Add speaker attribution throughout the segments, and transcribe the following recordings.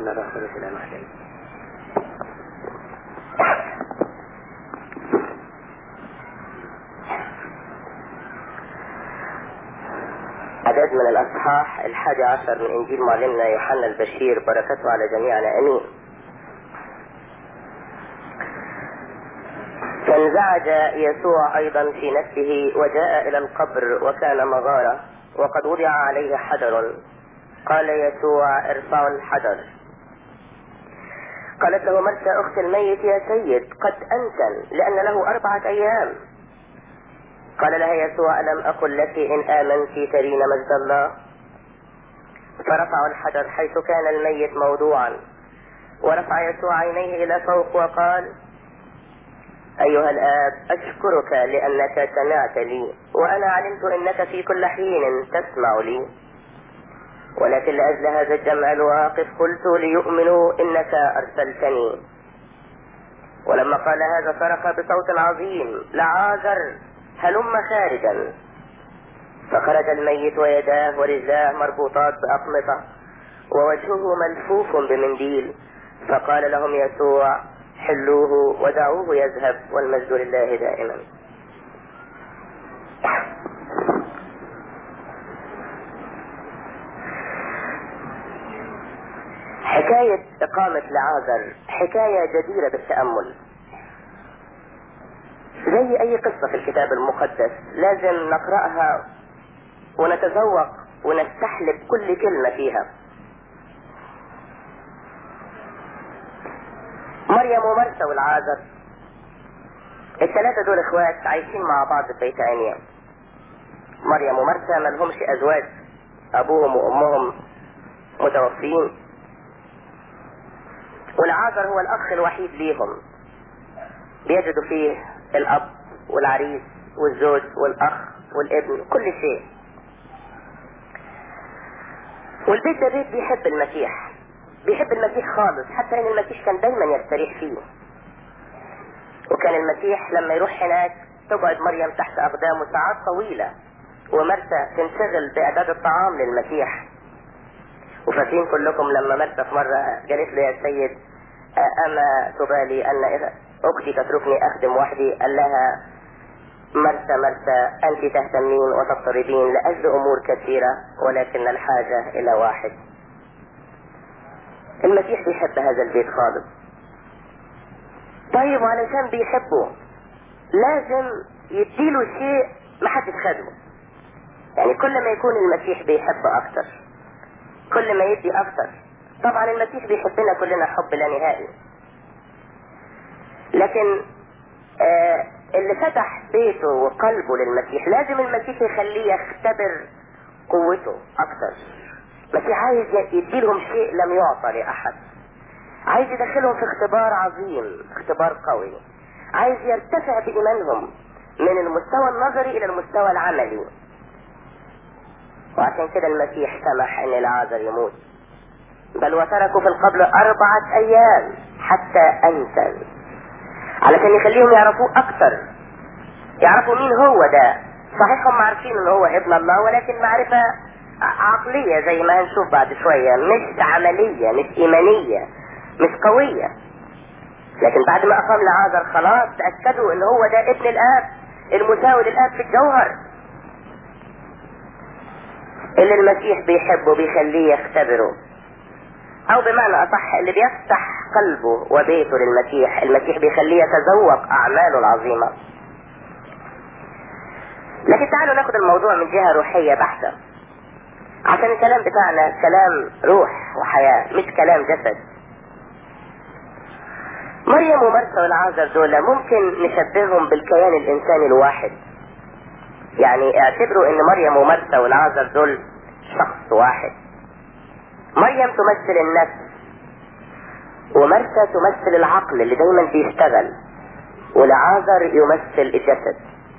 Speaker 1: والابن الروح القدس الى واحد عدد من الأصحاح الحادي عشر من إنجيل معلمنا يوحنا البشير بركته على جميعنا أمين فانزعج يسوع أيضا في نفسه وجاء إلى القبر وكان مغارة وقد وضع عليه حجر قال يسوع ارفعوا الحجر قالت له مرثى أخت الميت يا سيد قد أنتن لأن له أربعة أيام قال لها يسوع ألم أقل لك إن آمنت ترين مجد الله فرفعوا الحجر حيث كان الميت موضوعا ورفع يسوع عينيه إلى فوق وقال أيها الآب أشكرك لأنك سمعت لي وأنا علمت أنك في كل حين تسمع لي ولكن لأجل هذا الجمع الواقف قلت ليؤمنوا إنك أرسلتني ولما قال هذا صرخ بصوت عظيم لعازر هلم خارجا فخرج الميت ويداه ورجلاه مربوطات بأقمطة ووجهه ملفوف بمنديل فقال لهم يسوع حلوه ودعوه يذهب والمجد لله دائما حكاية إقامة لعازر حكاية جديرة بالتأمل زي أي قصة في الكتاب المقدس لازم نقرأها ونتذوق ونستحلب كل كلمة فيها مريم ومرسى والعازر الثلاثة دول اخوات عايشين مع بعض في بيت عنيا مريم ومرسى ما لهمش ازواج ابوهم وامهم متوفين والعازر هو الاخ الوحيد ليهم بيجدوا فيه الاب والعريس والزوج والاخ والابن كل شيء والبيت ده بيت بيحب المسيح بيحب المسيح خالص حتى ان المسيح كان دايما يستريح فيه وكان المسيح لما يروح هناك تقعد مريم تحت اقدامه ساعات طويلة ومرسى تنشغل باعداد الطعام للمسيح وفاكرين كلكم لما مرسى في مرة قالت له يا سيد اما تبالي ان اختي تتركني اخدم وحدي قال لها مرسى مرسى انت تهتمين وتضطربين لاجل امور كثيرة ولكن الحاجة الى واحد المسيح بيحب هذا البيت خالص طيب وعلشان بيحبه لازم يديله شيء ما حدش خده يعني كل ما يكون المسيح بيحب اكتر كل ما يدي اكتر طبعا المسيح بيحبنا كلنا حب لا نهائي لكن آه اللي فتح بيته وقلبه للمسيح لازم المسيح يخليه يختبر قوته اكتر المسيح عايز يديلهم شيء لم يعطى لاحد عايز يدخلهم في اختبار عظيم اختبار قوي عايز يرتفع بايمانهم من المستوى النظري الى المستوى العملي وعشان كده المسيح سمح ان العازر يموت بل وتركوا في القبر اربعة ايام حتى انسى علشان يخليهم يعرفوه اكتر يعرفوا مين هو ده صحيح هم عارفين ان هو ابن الله ولكن معرفة عقلية زي ما هنشوف بعد شوية مش عملية مش ايمانية مش قوية لكن بعد ما اقام لعازر خلاص تأكدوا ان هو ده ابن الاب المساوي للاب في الجوهر اللي المسيح بيحبه بيخليه يختبره او بمعنى اصح اللي بيفتح قلبه وبيته للمسيح المسيح بيخليه يتذوق اعماله العظيمة لكن تعالوا ناخد الموضوع من جهة روحية بحتة عشان الكلام بتاعنا كلام روح وحياة مش كلام جسد مريم ومرسى والعازر دول ممكن نشبههم بالكيان الانساني الواحد يعني اعتبروا ان مريم ومرسى والعازر دول شخص واحد مريم تمثل النفس ومرسى تمثل العقل اللي دايما بيشتغل والعازر يمثل الجسد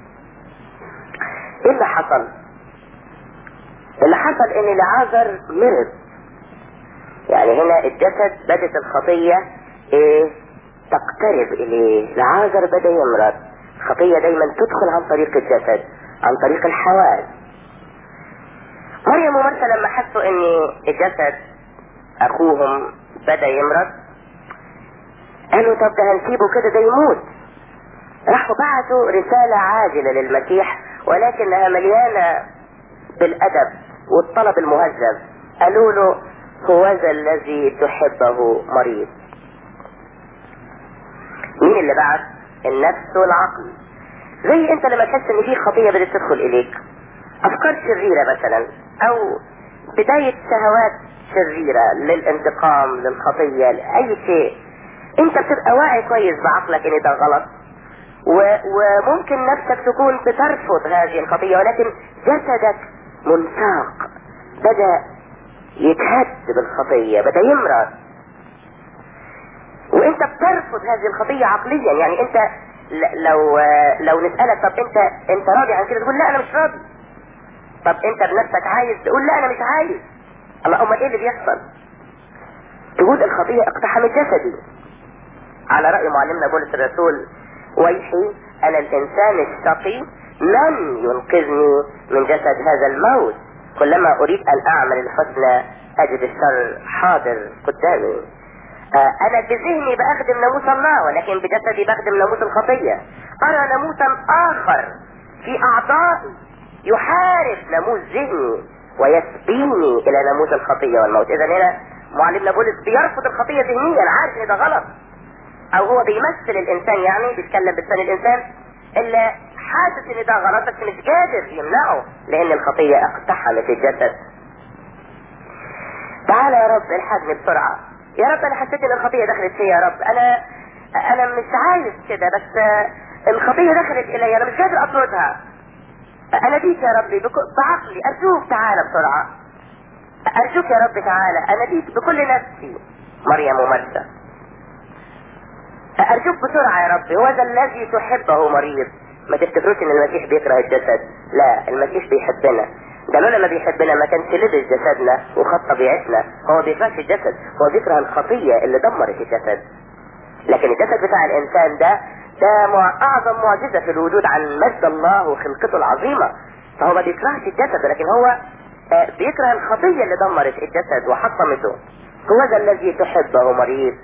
Speaker 1: ايه اللي حصل اللي حصل ان العازر مرض يعني هنا الجسد بدت الخطية ايه تقترب اليه العازر بدا يمرض الخطية دايما تدخل عن طريق الجسد عن طريق الحواس مريم ومرسى لما حسوا ان الجسد اخوهم بدا يمرض قالوا طب ده هنسيبه كده ده يموت راحوا بعتوا رسالة عاجلة للمسيح ولكنها مليانة بالأدب والطلب المهذب قالوا له هو ذا الذي تحبه مريض مين اللي بعت النفس والعقل زي انت لما تحس ان في خطية بدأت تدخل اليك افكار شريرة مثلا او بداية شهوات شريرة للانتقام للخطية لأي شيء انت بتبقى واعي كويس بعقلك ان ده غلط و... وممكن نفسك تكون بترفض هذه الخطية ولكن جسدك منساق بدأ يتهد بالخطية بدأ يمرض وانت بترفض هذه الخطية عقليا يعني انت ل- لو لو نسألك طب انت انت راضي عن كده تقول لا انا مش راضي طب انت بنفسك عايز تقول لا انا مش عايز الله امال ايه اللي بيحصل تقول الخطية اقتحمت جسدي على رأي معلمنا بولس الرسول ويحي انا الانسان الشقي من ينقذني من جسد هذا الموت كلما اريد ان اعمل الحسنى اجد الشر حاضر قدامي آه، انا بذهني بخدم ناموس الله ولكن بجسدي بخدم ناموس الخطية ارى ناموسا اخر في اعضائي يحارب ناموس ذهني ويسبيني الى ناموس الخطية والموت اذا هنا معلمنا بولس بيرفض الخطية ذهنيا عارف ان ده غلط او هو بيمثل الانسان يعني بيتكلم بلسان الانسان اللي حاسس ان ده غلط بس مش قادر يمنعه لان الخطية اقتحمت الجسد تعالى يا رب الحقني بسرعة يا رب انا حسيت ان الخطية دخلت فيا يا رب انا انا مش عايز كده بس الخطية دخلت الي انا مش قادر اطردها انا بيك يا ربي بك- بعقلي ارجوك تعالى بسرعة ارجوك يا رب تعالى انا بيك بكل نفسي مريم ومرسى ارجوك بسرعة يا ربي هو ذا الذي تحبه مريض ما تفتكروش ان المسيح بيكره الجسد لا المسيح بيحبنا ده لولا ما بيحبنا ما كانش لبس جسدنا وخد طبيعتنا هو بيكرهش الجسد هو بيكره الخطية اللي دمرت الجسد لكن الجسد بتاع الانسان ده ده مع اعظم معجزة في الوجود عن مجد الله وخلقته العظيمة فهو ما بيكرهش الجسد لكن هو آه، بيكره الخطية اللي دمرت الجسد وحطمته هو ذا الذي تحبه مريض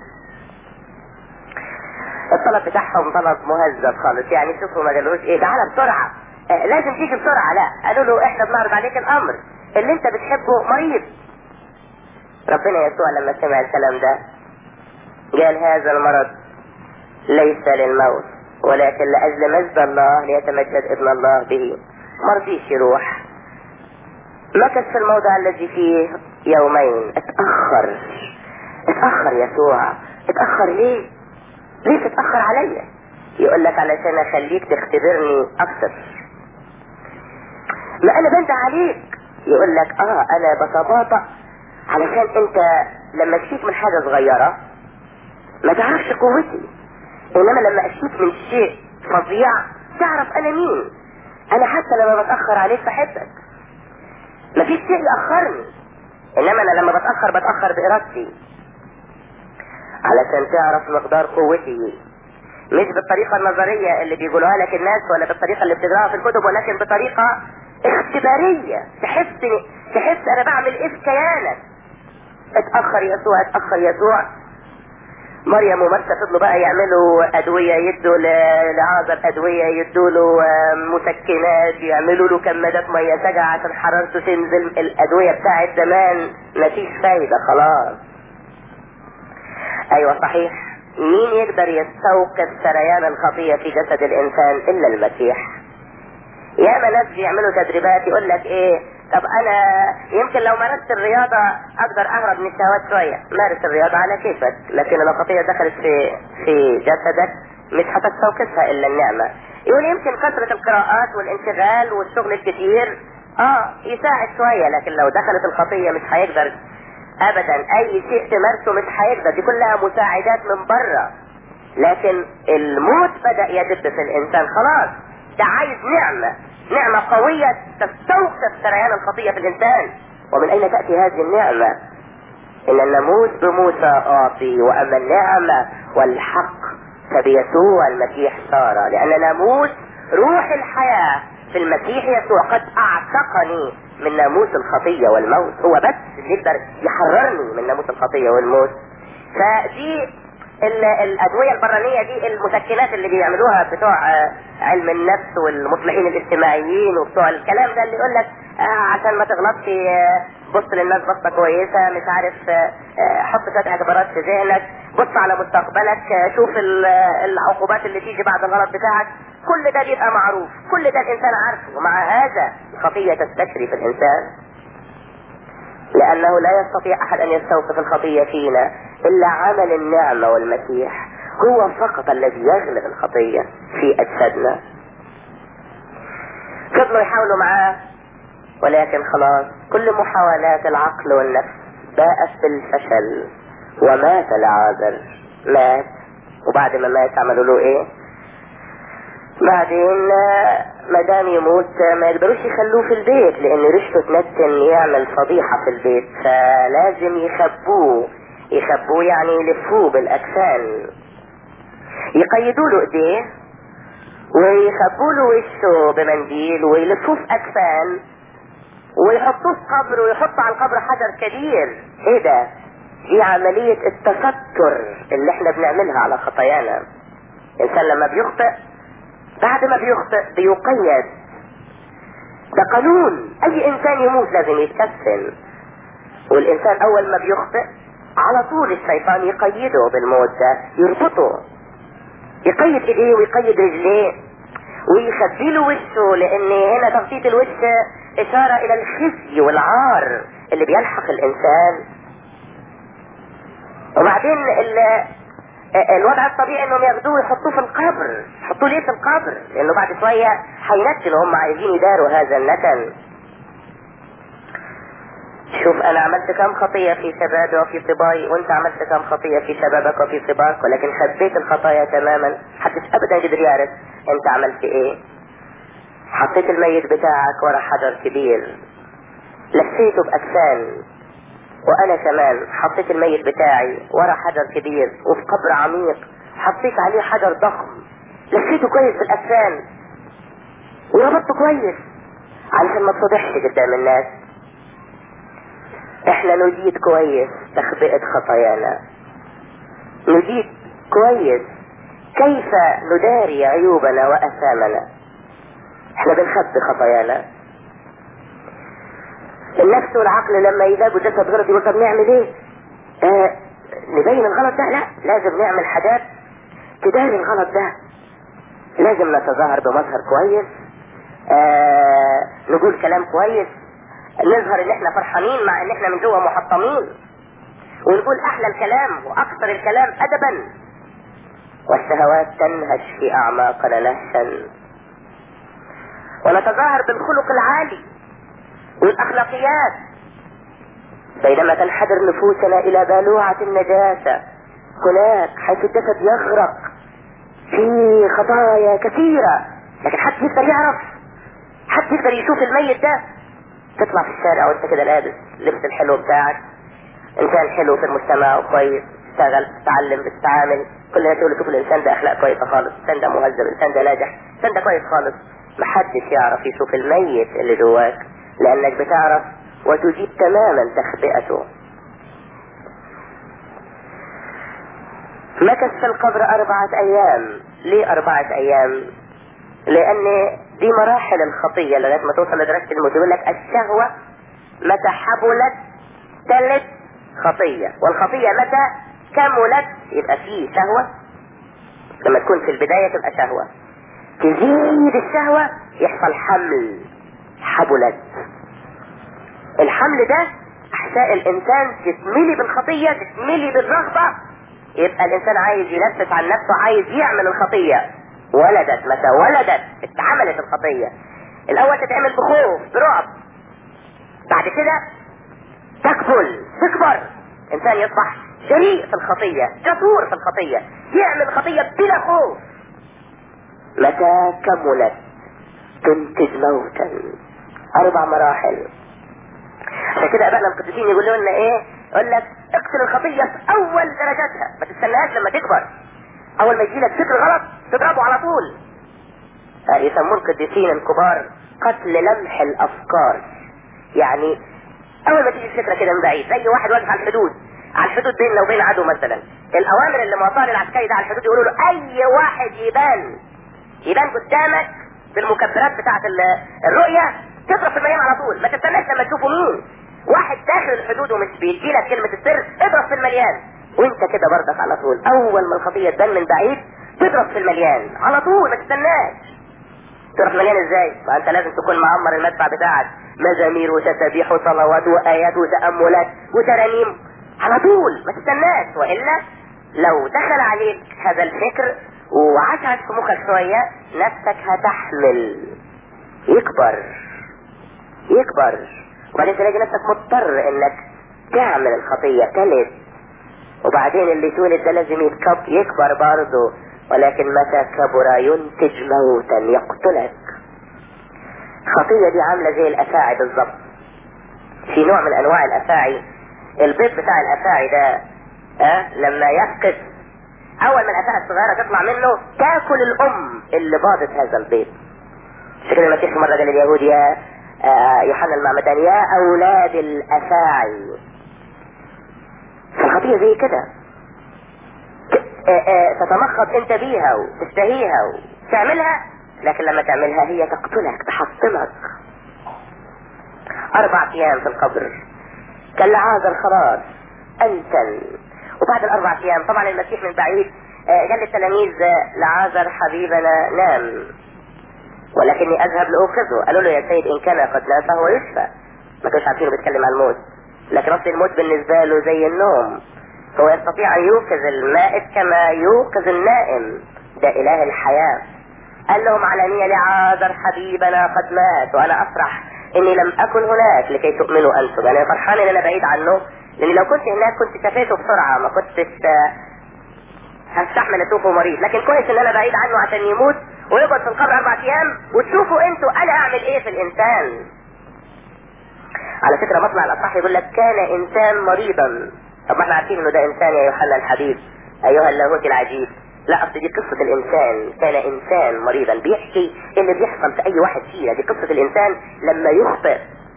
Speaker 1: الطلب بتاعهم طلب مهذب خالص يعني شوفوا ما قالوش ايه تعالى بسرعة آه لازم تيجي بسرعة لا قالوا له احنا بنعرض عليك الامر اللي انت بتحبه مريض ربنا يسوع لما سمع الكلام ده قال هذا المرض ليس للموت ولكن لأجل مجد الله ليتمجد ابن الله به مرضيش يروح مكث في الموضع الذي فيه يومين اتأخر اتأخر يسوع اتأخر ليه ليه تتأخر عليا يقول لك علشان اخليك تختبرني اكثر ما انا بنت عليك يقول لك اه انا بتباطأ علشان انت لما تشيك من حاجة صغيرة ما تعرفش قوتي انما لما اشيك من شيء فظيع تعرف انا مين انا حتى لما بتأخر عليك بحبك مفيش شيء يأخرني انما انا لما بتأخر بتأخر بارادتي علشان تعرف مقدار قوتي مش بالطريقة النظرية اللي بيقولوها لك الناس ولا بالطريقة اللي بتقراها في الكتب ولكن بطريقة اختبارية تحس تحس انا بعمل ايه في كيانك اتأخر يسوع اتأخر يسوع مريم ومرسى فضلوا بقى يعملوا ادوية يدوا ل- لعازر ادوية يدوا له آه، مسكنات يعملوا له كمادات مية سجع عشان حرارته تنزل الادوية بتاعت زمان مفيش فايدة خلاص ايوه صحيح مين يقدر يستوقف سريان الخطية في جسد الانسان الا المسيح ياما ناس بيعملوا تدريبات يقول لك ايه طب انا يمكن لو مارست الرياضة اقدر اهرب من الشهوات شوية مارس الرياضة على كيفك لكن لو الخطية دخلت في في جسدك مش هتستوقفها الا النعمة يقول يمكن كثرة القراءات والانشغال والشغل الكتير اه يساعد شوية لكن لو دخلت الخطية مش هيقدر ابدا اي شيء تمارسه مش هيقدر دي كلها مساعدات من بره لكن الموت بدأ يدب في الانسان خلاص ده عايز نعمة نعمة قوية تستوقف سريان الخطية في الانسان ومن اين تأتي هذه النعمة ان الناموس بموسى اعطي واما النعمة والحق فبيسوع المسيح صار لان ناموس روح الحياة في المسيح يسوع قد اعتقني من ناموس الخطية والموت هو بس اللي يقدر يحررني من ناموس الخطية والموت فدي الادويه البرانيه دي المسكنات اللي بيعملوها بتوع آه، علم النفس والمصلحين الاجتماعيين وبتوع الكلام ده اللي يقول لك آه عشان ما تغلطش آه بص للناس بصه كويسه مش عارف آه حط شويه اعتبارات في ذهنك بص على مستقبلك شوف العقوبات اللي تيجي بعد الغلط بتاعك كل ده بيبقى معروف كل ده الانسان عارفه ومع هذا الخطيه تستشري في الانسان لأنه لا يستطيع أحد أن يستوقف الخطية فينا إلا عمل النعمة والمسيح هو فقط الذي يغلب الخطية في أجسادنا فضلوا يحاولوا معاه ولكن خلاص كل محاولات العقل والنفس باءت بالفشل ومات العازل مات وبعد ما مات عملوا له ايه بعدين ما دام يموت ما يقدروش يخلوه في البيت لان ريشته تنتن يعمل فضيحة في البيت فلازم يخبوه يخبوه يعني يلفوه بالاكفان يقيدوا له ايديه ويخبوا له وشه بمنديل ويلفوه في اكفان ويحطوه في قبر ويحطوا على القبر حجر كبير ايه ده دي عملية التستر اللي احنا بنعملها على خطايانا الانسان لما بيخطئ بعد ما بيخطئ بيقيد ده قانون اي انسان يموت لازم يتكفن والانسان اول ما بيخطئ على طول الشيطان يقيده بالموت ده يربطه يقيد ايديه ويقيد رجليه ويخبي له وشه لان هنا تغطية الوش اشارة الى الخزي والعار اللي بيلحق الانسان وبعدين الوضع الطبيعي انهم ياخدوه ويحطوه في القبر يحطوه ليه في القبر لانه بعد شوية هينتنوا هم عايزين يداروا هذا النتن شوف انا عملت كم خطية في شبابي وفي صباي وانت عملت كم خطية في شبابك وفي صباك ولكن خبيت الخطايا تماما محدش ابدا قدر يعرف انت عملت ايه حطيت الميت بتاعك ورا حجر كبير لفيته باكفان وانا كمان حطيت الميت بتاعي ورا حجر كبير وفي قبر عميق حطيت عليه حجر ضخم لفيته كويس بالاكفان وربطته كويس علشان ما تصدحش قدام الناس احنا نجيد كويس تخبئة خطايانا نجيد كويس كيف نداري عيوبنا واثامنا احنا بنخبي خطايانا النفس والعقل لما يلاقوا جسد غلط يقول طب نعمل ايه آه نبين الغلط ده لا لازم نعمل حاجات تداري الغلط ده لازم نتظاهر بمظهر كويس آه نقول كلام كويس نظهر ان احنا فرحانين مع ان احنا من جوه محطمين ونقول احلى الكلام واكثر الكلام ادبا والشهوات تنهش في اعماقنا نهشا ونتظاهر بالخلق العالي والاخلاقيات بينما تنحدر نفوسنا الى بالوعة النجاسة هناك حيث الجسد يغرق في خطايا كثيرة لكن حد يقدر يعرف حد يقدر يشوف الميت ده تطلع في الشارع وانت كده لابس لبس الحلو بتاعك انسان حلو في المجتمع وكويس تشتغل تتعلم بتتعامل كل ما تقول شوف الانسان ده اخلاق كويسه خالص الانسان ده مهذب الانسان ده ناجح الانسان ده كويس خالص محدش يعرف يشوف الميت اللي جواك لانك بتعرف وتجيب تماما تخبئته مكث في القبر أربعة أيام ليه أربعة أيام لأن دي مراحل الخطية لغاية ما توصل لدرجة الموت يقول لك الشهوة متى حبلت تلت خطية والخطية متى كملت يبقى فيه شهوة لما تكون في البداية تبقى شهوة تزيد الشهوة يحصل حمل حبلت الحمل ده احساء الانسان تتملي بالخطية تتملي بالرغبة يبقى الانسان عايز ينفس عن نفسه عايز يعمل الخطية ولدت متى ولدت اتعملت الخطية الاول تتعمل بخوف برعب بعد كده تكبل تكبر انسان يصبح جريء في الخطية جسور في الخطية يعمل الخطية بلا خوف متى كملت تنتج موتا اربع مراحل عشان كده ابائنا القديسين يقولوا لنا ايه يقول لك اقتل الخطية في اول درجاتها ما تستناهاش لما تكبر اول ما يجي لك فكر غلط تضربه على طول يسمون القديسين الكبار قتل لمح الافكار يعني اول ما تيجي الفكره كده من بعيد زي واحد واقف على الحدود على الحدود بيننا وبين عدو مثلا الاوامر اللي معطاها للعسكري ده على الحدود يقولوا له اي واحد يبان يبان قدامك بالمكبرات بتاعه الرؤيه تضرب في المليان على طول ما تستناش لما تشوفوا مين واحد داخل الحدود ومش بيدي لك كلمه السر اضرب في المليان وانت كده برضك على طول اول ما الخطيه تبان من بعيد تضرب في المليان على طول ما تستناش تروح مليان ازاي؟ فانت لازم تكون معمر المدفع بتاعك مزامير وتسابيح وصلوات وايات وتاملات وترانيم على طول ما تستناش والا لو دخل عليك هذا الفكر وعشعش في مخك شويه نفسك هتحمل يكبر يكبر وبعدين تلاقي نفسك مضطر انك تعمل الخطيه تلد وبعدين اللي يتولد ده لازم يتكب يكبر برضه ولكن متى كبر ينتج موتا يقتلك الخطية دي عاملة زي الأفاعي بالظبط في نوع من أنواع الأفاعي البيض بتاع الأفاعي ده أه؟ لما يفقد أول ما الأفاعي الصغيرة تطلع منه تاكل الأم اللي باضت هذا البيض شكل المسيح مرة قال لليهود يا آه يوحنا المعمدان يا أولاد الأفاعي فالخطية زي كده تتمخض انت بيها وتشتهيها وتعملها لكن لما تعملها هي تقتلك تحطمك اربع ايام في القبر كالعازر خلاص انتن وبعد الاربع ايام طبعا المسيح من بعيد قال للتلاميذ لعازر حبيبنا نام ولكني اذهب لاوقظه قالوا له يا سيد ان كان قد نام فهو يشفى ما كانوش عارفين بيتكلم عن الموت لكن اصل الموت بالنسبه له زي النوم هو يستطيع ان يوقظ المائت كما يوقظ النائم ده اله الحياة قال لهم علانية لعازر حبيبنا قد مات وانا افرح اني لم اكن هناك لكي تؤمنوا انتم انا فرحان ان انا بعيد عنه لان لو كنت هناك كنت شفيته بسرعة ما كنتش هستحمل اشوفه مريض لكن كويس ان انا بعيد عنه عشان يموت ويقعد في القبر اربع ايام وتشوفوا انتوا انا اعمل ايه في الانسان على فكرة مطلع الاصح يقول لك كان انسان مريضا طب ما احنا عارفين انه ده انسان يا يوحنا الحبيب ايها اللاهوت العجيب لا اصل دي قصة الانسان كان انسان مريضا بيحكي اللي بيحصل في اي واحد فينا دي قصة الانسان لما يخطئ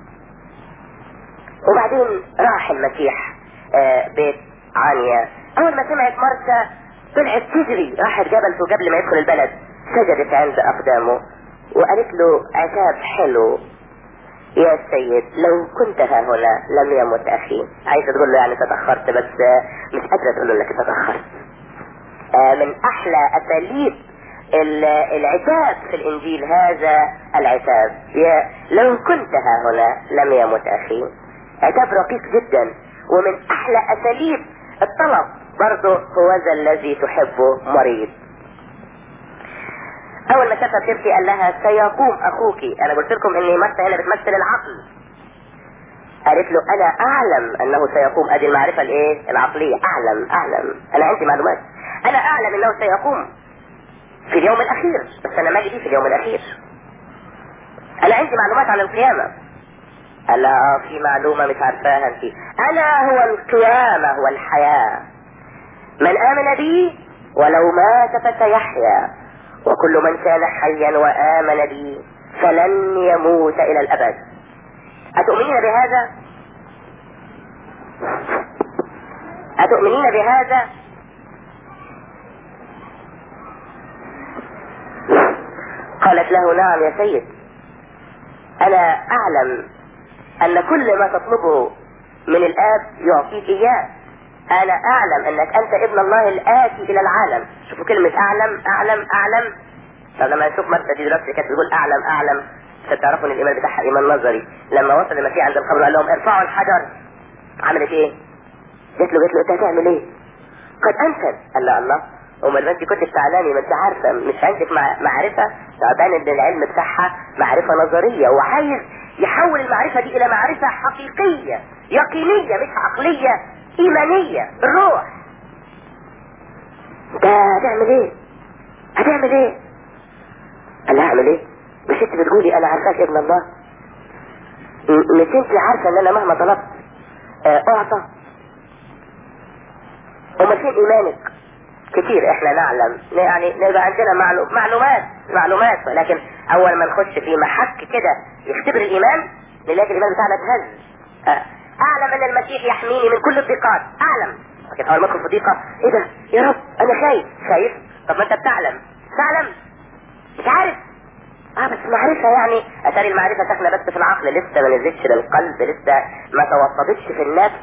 Speaker 1: وبعدين راح المسيح آه بيت عانية اول ما سمعت مرسى طلعت تجري راحت جبلته قبل ما يدخل البلد سجدت عند اقدامه وقالت له عتاب حلو يا سيد لو كنت ها هنا لم يمت اخي عايزه تقول له يعني تاخرت بس مش قادره تقول له انك تاخرت آه من احلى اساليب العتاب في الانجيل هذا العتاب يا لو كنت ها هنا لم يمت اخي عتاب رقيق جدا ومن احلى اساليب الطلب برضه هو ذا الذي تحبه مريض اول ما شافها بتبكي قال لها سيقوم اخوك انا قلت لكم ان مرثا هنا بتمثل العقل قالت له انا اعلم انه سيقوم ادي المعرفه الايه العقليه اعلم اعلم انا عندي معلومات انا اعلم انه سيقوم في اليوم الاخير بس انا مالي في اليوم الاخير انا عندي معلومات عن القيامه قال لها في معلومة مش عارفاها انت انا هو القيامة والحياة من امن بي ولو مات فسيحيا وكل من كان حيا وآمن بي فلن يموت إلى الأبد أتؤمنين بهذا؟ أتؤمنين بهذا؟ قالت له نعم يا سيد أنا أعلم أن كل ما تطلبه من الآب يعطيك إياه انا اعلم انك انت ابن الله الاتي الى العالم شوفوا كلمة اعلم اعلم اعلم طب لما نشوف مرسى دي دلوقتي كانت بتقول اعلم اعلم عشان تعرفوا ان الايمان بتاعها ايمان نظري لما وصل المسيح عند القبر قال لهم ارفعوا الحجر عملت ايه؟ جت له قالت له انت هتعمل ايه؟ قد انسد قال لا الله امال انت كنت بتعلمي ما انت عارفه مش عندك معرفه تعبان ان العلم بتاعها معرفه نظريه وعايز يحول المعرفه دي الى معرفه حقيقيه يقينيه مش عقليه ايمانية الروح انت هتعمل ايه هتعمل ايه قال لها اعمل ايه مش انت بتقولي انا عارفاك ابن الله مش انت عارفة ان انا مهما طلبت اعطى امال فين ايمانك كتير احنا نعلم يعني نبقى عندنا معلو... معلومات معلومات ولكن اول ما نخش في محك كده يختبر الايمان نلاقي الايمان بتاعنا اتهز اعلم ان المسيح يحميني من كل الضيقات اعلم لكن اول ما ادخل في ضيقه ايه ده يا رب انا خايف خايف طب ما انت بتعلم تعلم مش عارف اه بس معرفة يعني اتاري المعرفة ساكنة بس في العقل لسه ما نزلتش للقلب لسه ما توطدتش في النفس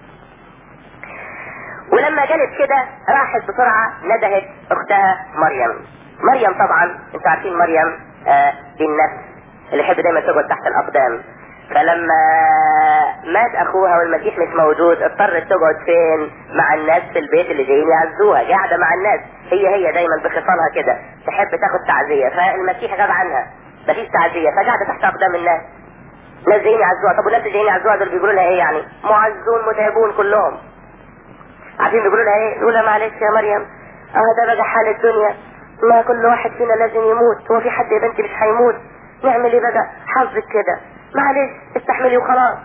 Speaker 1: ولما جالت كده راحت بسرعة ندهت اختها مريم مريم طبعا انتوا عارفين مريم آه دي النفس اللي يحب دايما تقعد تحت الاقدام فلما مات اخوها والمسيح مش موجود اضطرت تقعد فين مع الناس في البيت اللي جايين يعزوها قاعده مع الناس هي هي دايما بخصالها كده تحب تاخد تعزيه فالمسيح غاب عنها مفيش تعزيه فقاعده تحت اقدام الناس ناس جايين يعزوها طب والناس اللي جايين يعزوها دول بيقولوا لها ايه يعني معزون متعبون كلهم عارفين بيقولوا لها ايه يقولوا لها معلش يا مريم اه ده بقى حال الدنيا ما كل واحد فينا لازم يموت هو في حد يا بنتي مش هيموت نعمل ايه بقى حظك كده معلش استحملي وخلاص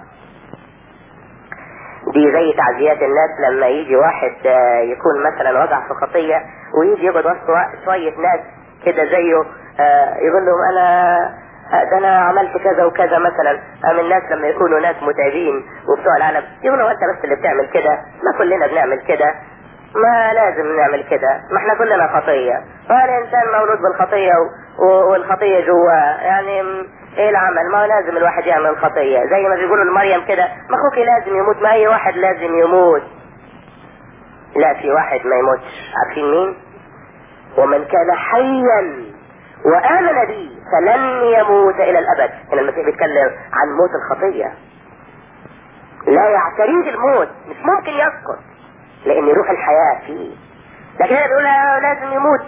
Speaker 1: دي زي تعزيات الناس لما يجي واحد يكون مثلا وقع في خطية ويجي يقعد وسط شوية ناس كده زيه يقول لهم انا ده انا عملت كذا وكذا مثلا من الناس لما يكونوا ناس متعبين وبتوع العالم يقولوا انت بس اللي بتعمل كده ما كلنا بنعمل كده ما لازم نعمل كده ما احنا كلنا خطية والانسان مولود بالخطية والخطية جواه يعني ايه العمل ما هو لازم الواحد يعمل خطية زي ما بيقولوا لمريم كده ما اخوك لازم يموت ما اي واحد لازم يموت لا في واحد ما يموتش عارفين مين ومن كان حيا وآمن بي فلن يموت إلى الأبد هنا المسيح بيتكلم عن موت الخطية لا يعتريه الموت مش ممكن يسقط لأن روح الحياة فيه لكن هنا بيقول لازم يموت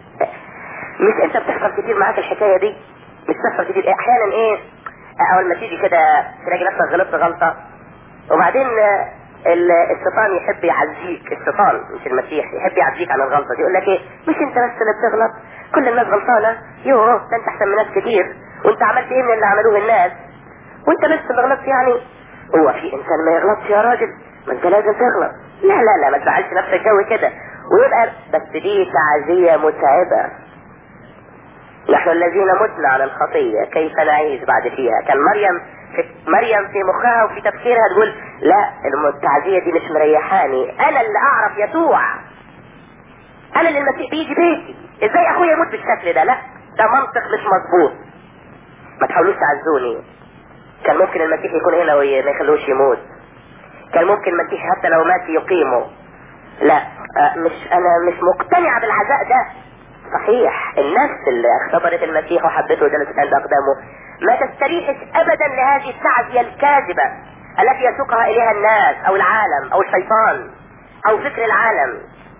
Speaker 1: مش انت بتحصل كتير معاك الحكاية دي مش بتحصل كتير احيانا ايه اول ما تيجي كده تلاقي نفسك غلطت غلطة وبعدين الشيطان يحب يعزيك الشيطان مش المسيح يحب يعزيك عن الغلطة دي يقول لك ايه مش انت بس اللي بتغلط كل الناس غلطانة يوه ده انت احسن من ناس كتير وانت عملت ايه من اللي عملوه الناس وانت بس اللي غلطت يعني هو في انسان ما يغلطش يا راجل ما انت لازم تغلط لا لا لا ما تزعلش نفسك جو كده ويبقى بس دي تعزية متعبة نحن الذين متنا على الخطية كيف نعيش بعد فيها كان مريم في مريم في مخها وفي تفكيرها تقول لا التعزية دي مش مريحاني انا اللي اعرف يسوع انا اللي المسيح بيجي بيتي ازاي اخويا يموت بالشكل ده لا ده منطق مش مظبوط ما تحاولوش تعزوني كان ممكن المسيح يكون هنا وما يخلوش يموت كان ممكن المسيح حتى لو مات يقيمه لا آه مش انا مش مقتنعة بالعزاء ده صحيح النفس اللي اختبرت المسيح وحبته وجلست عند اقدامه ما تستريحش ابدا لهذه التعزية الكاذبة التي يسوقها اليها الناس او العالم او الشيطان او فكر العالم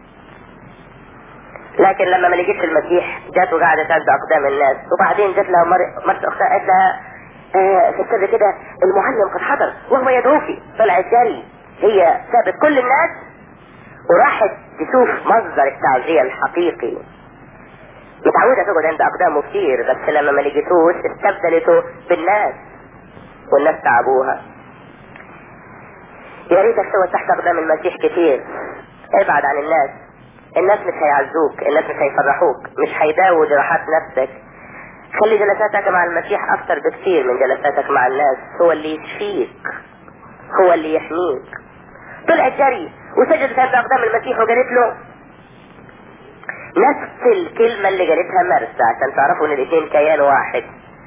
Speaker 1: لكن لما ما لقيتش المسيح جات وقعدت عند اقدام الناس وبعدين جات لها مرت اختها قالت لها آه في السر كده المعلم قد حضر وهو يدعوكي طلعت جري هي سابت كل الناس وراحت تشوف مصدر التعزية الحقيقي متعودة تقعد عند أقدامه كتير بس لما ما لقيتوش استبدلته بالناس والناس تعبوها يا ريتك تقعد تحت أقدام المسيح كتير ابعد عن الناس الناس مش هيعزوك الناس مش هيفرحوك مش هيداووا جراحات نفسك خلي جلساتك مع المسيح أكتر بكتير من جلساتك مع الناس هو اللي يشفيك هو اللي يحميك طلعت جري وسجدت عند أقدام المسيح وقالت له نفس الكلمة اللي قالتها مرسى عشان تعرفوا ان الاثنين كيان واحد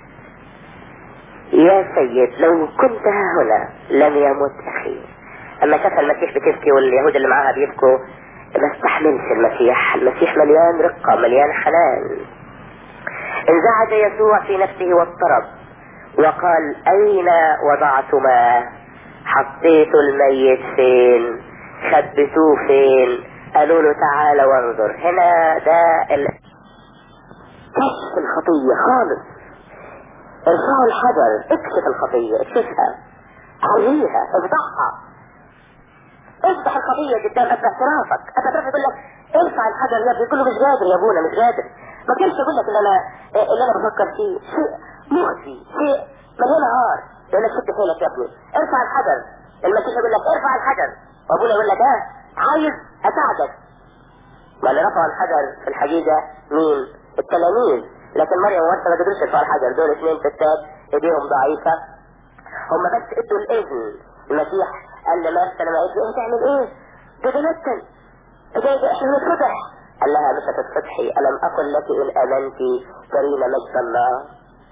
Speaker 1: يا سيد لو كنت ها هنا لم يمت اخي اما شاف المسيح بتبكي واليهود اللي معاها بيبكوا ما استحملش المسيح المسيح مليان رقة مليان حنان انزعج يسوع في نفسه واضطرب وقال اين وضعتما حطيتوا الميت فين خبتوه فين قالوا له تعالى وانظر هنا ده ال... كشف الخطية خالص ارفعوا الحجر اكشف الخطية اكشفها عريها افضحها افتح الخطية قدام اب اعترافك اب اعترافك يقول لك ارفع الحجر يا ابني يقول له مش قادر يا ابونا مش قادر ما كانش يقول لك اللي انا اللي انا بفكر فيه شيء مؤذي شيء مليان نهار يقول لك شد حيلك يا ابني ارفع الحجر المسيح يقول لك ارفع الحجر وابونا يقول لك ها عايز اساعدك واللي رفعوا الحجر في الحقيقة مين التلاميذ لكن مريم ومرسى ما قدروش يرفعوا الحجر دول اثنين ستات ايديهم ضعيفة هم بس ادوا الاذن المسيح قال لمرسى لما قالت له تعمل ايه؟ ده تمثل ده ده احنا نتفضح قال لها مش هتتفتحي ألم أقل لك إن آمنت ترين مجد الله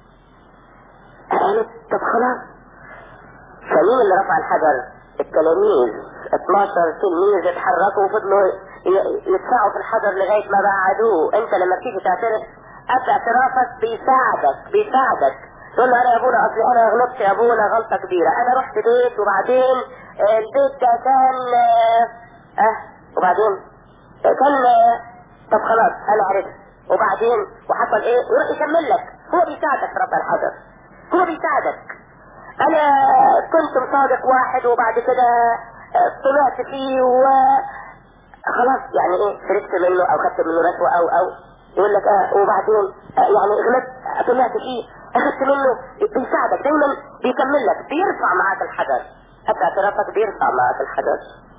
Speaker 1: قالت طب خلاص فمين اللي رفع الحجر التلاميذ 12 تلميذ اتحركوا وفضلوا يدفعوا في الحجر لغاية ما بعدوه انت لما بتيجي تعترف قبل اعترافك بيساعدك بيساعدك تقول له انا يا ابونا اصلي انا غلطت يا ابونا غلطة كبيرة انا رحت بيت وبعدين البيت ده كان اه, اه وبعدين كان اه طب خلاص انا عرفت وبعدين وحصل ايه ويروح يكمل لك هو بيساعدك في رفع الحجر هو بيساعدك انا كنت مصادق واحد وبعد كده طلعت فيه و خلاص يعني ايه سرقت منه او خدت منه رشوة او او يقول لك اه وبعدين آه يعني غلطت طلعت فيه اخدت منه بيساعدك دايما بيكمل لك بيرفع معاك الحجر حتى اعترافك بيرفع معاك الحجر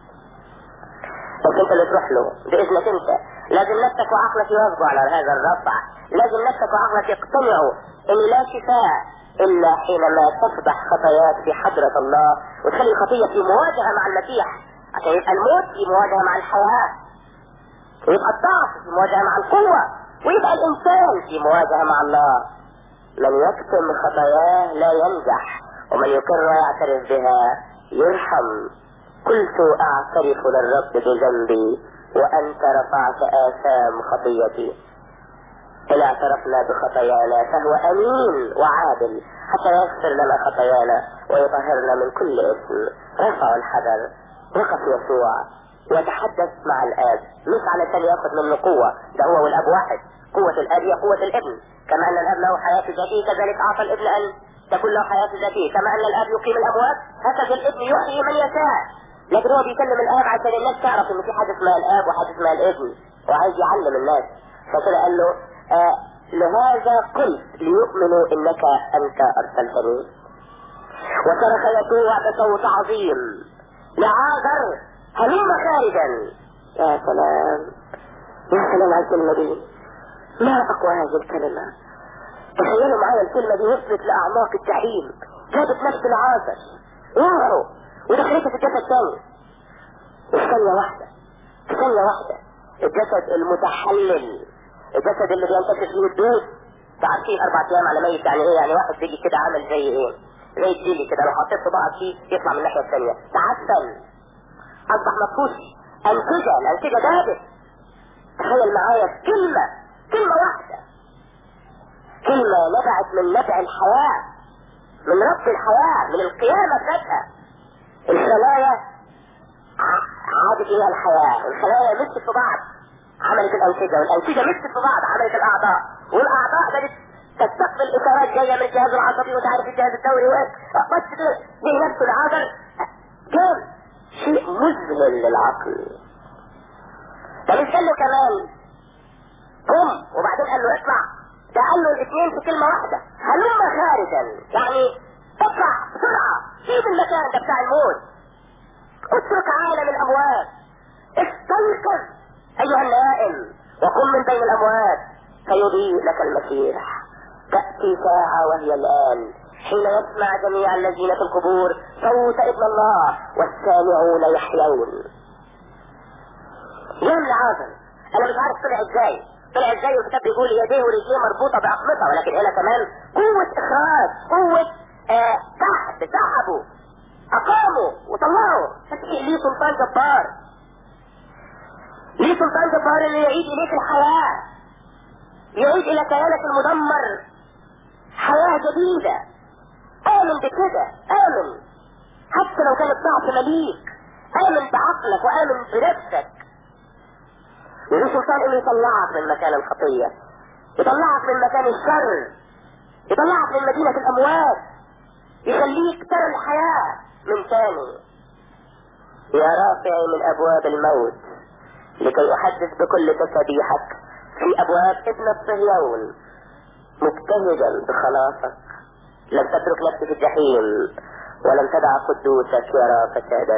Speaker 1: بس انت اللي تروح له باذنك انت لازم نفسك وعقلك يواظبوا على هذا الرفع لازم نفسك وعقلك يقتنعوا ان لا شفاء الا حينما تفضح خطاياك في حضرة الله وتخلي الخطية في مواجهة مع المسيح عشان يبقى الموت في مواجهة مع الحياة ويبقى الضعف في مواجهة مع القوة ويبقى الانسان في مواجهة مع الله من يكتم خطاياه لا ينجح ومن يقر ويعترف بها يرحم قلت اعترف للرب بذنبي وانت رفعت اثام خطيتي إن اعترفنا بخطايانا فهو أمين وعادل حتى يغفر لنا خطايانا ويطهرنا من كل إثم رفع الحجر وقف يسوع وتحدث مع الآب مش علشان ياخذ منه قوة ده هو والأب واحد قوة الآب هي قوة الابن كما أن الأب له حياة ذاتية كذلك أعطى الابن أن تكون له حياة ذاتية كما أن الآب يقيم الأموات هكذا الابن يحيي من يشاء لكن هو بيكلم الآب عشان الناس تعرف إن في حاجة اسمها الآب وحاجة اسمها الابن وعايز يعلم الناس فكده قال له آه لهذا قلت ليؤمنوا انك انت ارسلتني وصرخ يسوع بصوت عظيم لعاذر هلم خارجا يا سلام يا سلام على الكلمة دي ما اقوى هذه الكلمة تخيلوا معايا الكلمة دي وصلت لاعماق الجحيم جابت نفس العازر وقعوا ودخلتها في الجسد تاني في ثانية واحدة في ثانية واحدة الجسد المتحلل الجسد اللي بينتشر فيه الدود تعرفين اربع ايام على ميت يعني ايه يعني واحد بيجي كده عامل زي ايه زي الجيلي كده لو حطيت صباعك فيه يطلع من الناحيه الثانيه تعفن اصبح مفهوش انسجه الانسجه دابت تخيل معايا كلمه كلمه واحده كلمه نبعت من نبع الحياه من رب الحياه من القيامه فجاه الخلايا عادت الى الحياه الخلايا مشت في بعض عملت الأنسجة والأنسجة مشت في بعض عملت الأعضاء والأعضاء بدت تستقبل إشارات جاية من الجهاز العصبي ومش عارف الجهاز الدوري بس كده دي نفسه العذر كان شيء مذهل للعقل طب قال له كمان قم وبعدين قال له اطلع ده قال له الاثنين في كلمة واحدة هلم خارجا يعني اطلع بسرعة سيب المكان ده بتاع الموت اترك عالم الأموات استيقظ أيها النائم وقم من بين الأموات فيضيء لك المسيح تأتي ساعة وهي الآن حين يسمع جميع الذين في القبور صوت ابن الله والسامعون يحيون يوم العاظم أنا مش عارف طلع ازاي طلع ازاي والكتاب بيقول يديه ورجليه مربوطة بأقمطة ولكن هنا كمان قوة إخراج قوة آه سحب سحبوا أقاموا وطلعوا ليه سلطان جبار ليه سلطان جبار اللي يعيد اليك الحياة يعيد الى كيانك المدمر حياة جديدة امن بكده امن حتى لو كان الضعف مليك امن بعقلك وامن بنفسك وليه سلطان انه يطلعك من مكان الخطية يطلعك من مكان الشر يطلعك من مدينة الاموات يخليك ترى الحياة من تاني يا رافعي من ابواب الموت لكي احدث بكل تسابيحك في ابواب ابن الصهيون مبتهجا بخلاصك لم تترك نفسي في الجحيم ولم تدع قدوسك يرى فسادا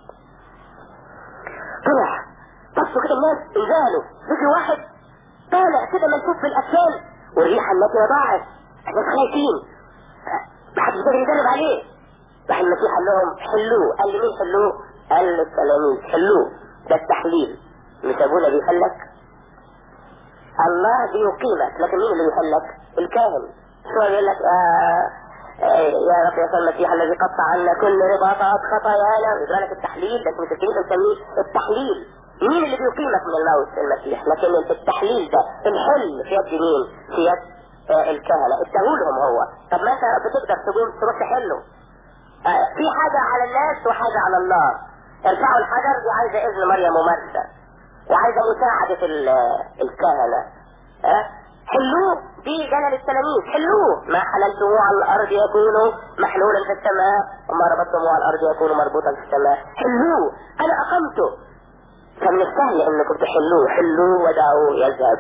Speaker 1: طلع بصوا كده الناس انزالوا بيجي واحد طالع كده ملفوف بالاكفان والريحه التي وضعت الناس خايفين محدش يقدر يجرب عليه راح المسيح قال لهم حلوه قال لي مين حلوه قال للتلاميذ حلوه ده التحليل مش ابونا بيحلك الله بيقيمك لكن مين اللي بيحلك الكاهن شو يقول لك آه آه يا رب يا المسيح الذي قطع عنا كل رباطات خطايانا يقول لك التحليل لكن في الكنيسه بنسميه التحليل مين اللي بيقيمك من الموت المسيح لكن التحليل ده الحل في يد مين في يد آه الكهنه اداهولهم هو طب ما انت بتقدر تقوم تروح تحله آه في حاجه على الناس وحاجه على الله ارفعوا الحجر دي عايزه اذن مريم ومرسى وعايزه مساعده الكهنه ها حلوه دي جلل التلاميذ حلوه ما حللتموه على الارض يكون محلولا في السماء وما ربطتموه على الارض يكون مربوطا في السماء حلوه انا اقمته فمن السهل انكم تحلوه حلوه ودعوه يذهب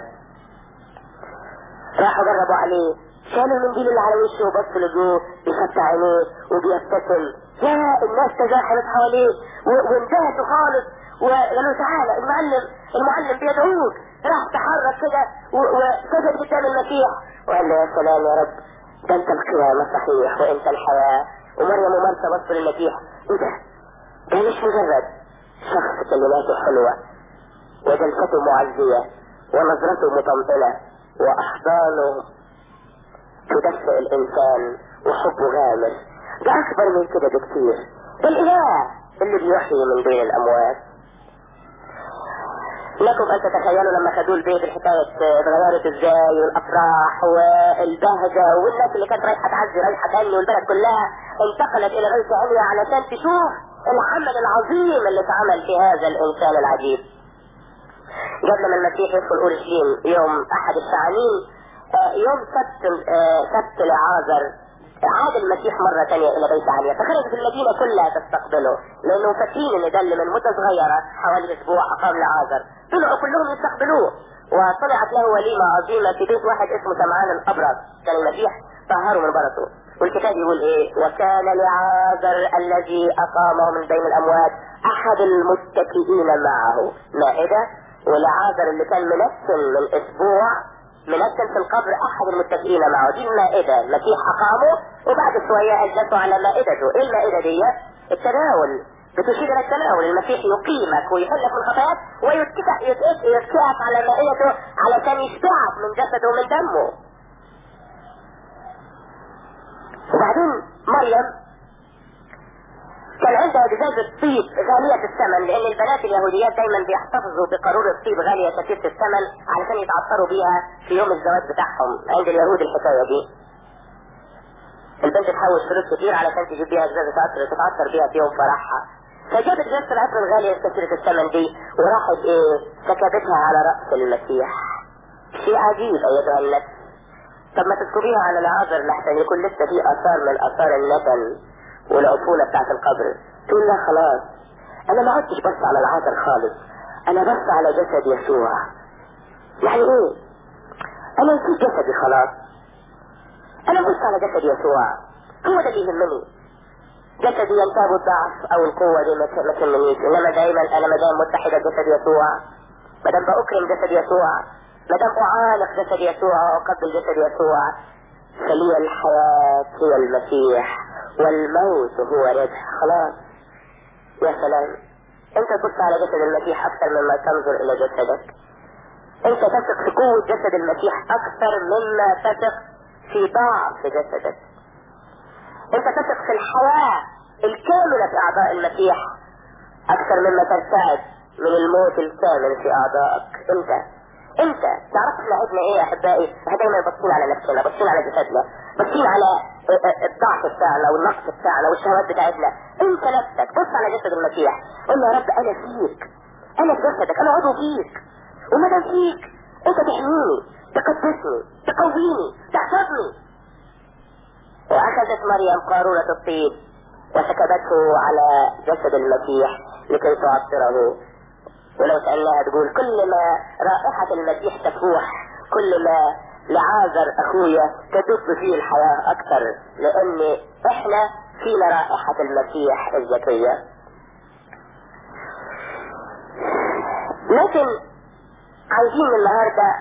Speaker 1: راحوا جربوا عليه شالوا المنديل اللي على وشه وبصوا لجوه بيفتح عينيه وبيبتسم يا الناس تزاحمت حواليه وانتهتوا خالص وقالوا تعالى المعلم المعلم بيدعوك راح تحرك كده وسجد قدام المسيح وقال له يا سلام يا رب ده انت القيامة صحيح وانت الحياة ومريم ومرسى بصوا للمسيح ايه ده؟ ده مش مجرد شخص كلماته حلوة وجلسته معزية ونظرته مطمئنة واحضانه تدفئ الانسان وحبه غامر ده اكبر من كده بكتير ده الاله اللي بيحيي من بين الاموات لكم ان تتخيلوا لما خدوه البيت الحكاية اتغيرت ازاي والافراح والبهجة والناس اللي كانت رايحة تعزي رايحة تهني والبلد كلها انتقلت الى بيت عليا علشان تشوف العمل العظيم اللي اتعمل في هذا الانسان العجيب قبل ما المسيح يدخل اورشليم يوم احد الشعانين يوم سبت سبت لعازر عاد المسيح مرة ثانية إلى بيت عنيا فخرجت المدينة كلها تستقبله لأنه فاكرين إن ده اللي من مدة صغيرة حوالي أسبوع أقام لعازر طلعوا كلهم يستقبلوه وطلعت له وليمة عظيمة في بيت واحد اسمه سمعان الأبرص كان المسيح طهره من برصه والكتاب يقول إيه وكان لعازر الذي أقامه من بين الأموات أحد المتكئين معه مائدة ولعازر اللي كان منسل من أسبوع منسل في القبر احد المتكئين معه دي المائدة المسيح اقامه وبعد شوية اجلسوا على مائدته ايه المائدة دي التناول بتشير الى التناول المسيح يقيمك ويحلك من خطاياك ويتكئك على مائدته علشان يشبعك من جسده ومن دمه وبعدين مريم كان عندها جزازة طيب غالية الثمن لأن البنات اليهوديات دايما بيحتفظوا بقارورة طيب غالية كثيرة الثمن علشان يتعطروا بيها في يوم الزواج بتاعهم عند اليهود الحكاية دي. البنت تحوش فلوس كتير علشان تجيب بيها جزازة عطر تتعطر بيها في يوم فرحها. فجابت جزازة العطر الغالية كثيرة الثمن دي وراحت ايه سكبتها على رأس المسيح. شيء عجيب أيتها النفس. طب ما تسكبيها على العذر لحسن يكون لسه في آثار من آثار الندم والعفونة بتاعت القبر تقول لا خلاص انا ما عدتش بس على العذر خالص انا بس على جسد يسوع يعني ايه انا نسيت جسدي خلاص انا بس على جسد يسوع هو ده اللي يهمني جسدي ينتاب الضعف او القوة دي ما تهمنيش انما دايما انا ما دام متحدة بجسد يسوع ما دام بأكرم جسد يسوع ما دام اعانق جسد يسوع واقبل جسد يسوع فلي الحياة هي المسيح والموت هو ربح خلاص يا سلام انت تبص على جسد المسيح اكثر مما تنظر الى جسدك انت تثق في قوة جسد المسيح اكثر مما تثق في ضعف جسدك انت تثق في الحياة الكاملة في اعضاء المسيح اكثر مما ترتعد من الموت الكامل في اعضائك انت انت تعرف احنا عندنا ايه يا احبائي احنا دايما باصين على نفسنا باصين على جسدنا باصين على الضعف بتاعنا والنقص بتاعنا والشهوات بتاعتنا انت نفسك بص على جسد المسيح قول له يا رب انا فيك انا في جسدك انا عضو فيك وما دام فيك انت تحميني تقدسني تقويني تحفظني واخذت مريم قارورة الطيب وسكبته على جسد المسيح لكي تعطره ولو سألناها تقول كل ما رائحة المسيح تفوح كل ما لعازر اخويا تدب فيه الحياة اكثر لان احنا فينا رائحة المسيح الزكية لكن عايزين النهاردة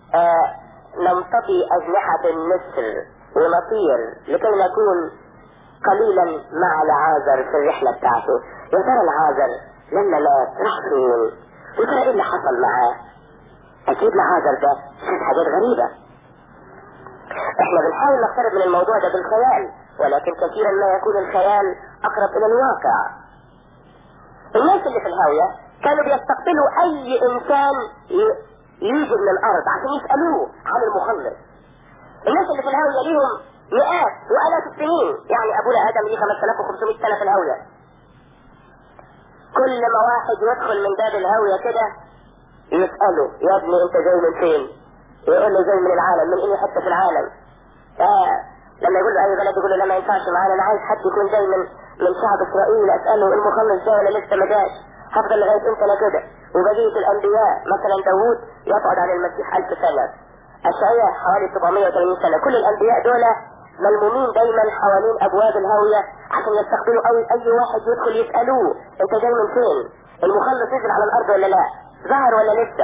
Speaker 1: آه نمتطي اجنحة النسر ونطير لكي نكون قليلا مع العازر في الرحلة بتاعته يا ترى العازر لما مات راح فين وترى ايه اللي حصل معاه اكيد العازر ده شاف حاجات غريبة احنا بنحاول نقترب من الموضوع ده بالخيال ولكن كثيرا ما يكون الخيال اقرب الى الواقع الناس اللي في الهاوية كانوا بيستقبلوا اي انسان يجي من الارض عشان يسألوه عن المخلص الناس اللي في الهاوية ليهم مئات والاف السنين يعني ابونا ادم ليه 5500 سنة في الهاوية كل ما واحد يدخل من باب الهاوية كده يسأله يا ابني انت جاي من فين يقول له جاي من العالم من اي حتة في العالم آه لما يقول له اي بلد يقول له لا ما ينفعش معانا انا عايز حد يكون جاي من من شعب اسرائيل اساله المخلص جاي ولا لسه ما جاش هفضل لغايه امتى انا كده وبقيه الانبياء مثلا داوود يقعد على المسيح 1000 سنه اشعياء حوالي 780 سنه كل الانبياء دول ملمومين دايما حوالين ابواب الهاويه عشان يستقبلوا قوي اي واحد يدخل يسالوه انت جاي من فين المخلص نزل على الارض ولا لا ظهر ولا لسه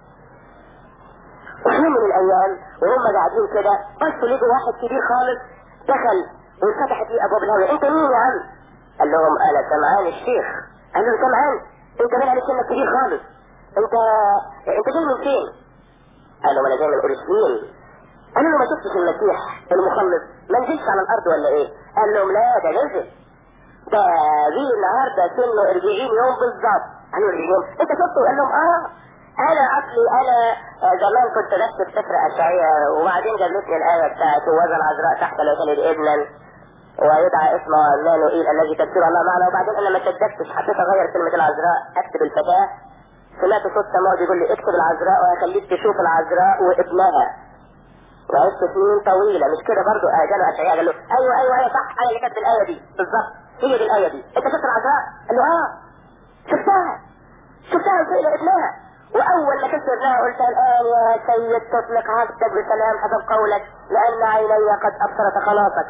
Speaker 1: وفي من الايام وهم قاعدين كده بصوا لقوا واحد كبير خالص دخل وانفتحت ليه ابواب الهاويه انت مين يا عم قال لهم انا سمعان الشيخ قال له سمعان انت باين عليك انك كبير خالص انت انت جاي من فين قال لهم انا جاي من اورشليم قالوا له ما شفتش المسيح المخلص ما نزلش على الارض ولا ايه قال لهم لا ده نزل ده جه النهارده سنه 40 يوم بالظبط قالوا 40 يوم انت شفته قال لهم اه انا اصلي انا زمان كنت بكتب سفر اشعياء وبعدين جابتني الايه بتاعت وزن العذراء تحت لا تلد ابنا ويدعى اسمه مانوئيل الذي تذكر الله معنا وبعدين انا ما صدقتش حبيت اغير كلمه العذراء اكتب الفتاه سمعت صوت سماوي بيقول لي اكتب العذراء وهخليك تشوف العذراء وابنها وعشت سنين طويلة مش كده برضو جاله أشعياء قال له أيوة أيوة أيوة صح أنا اللي كاتب الآية دي بالظبط هي دي الآية دي أنت شفت العذراء؟ قال له آه شفتها شفتها وسئل ابنها وأول ما كسر لها قلت الآن يا سيد تطلق عبدك بسلام حسب قولك لأن عيني قد أبصرت خلاصك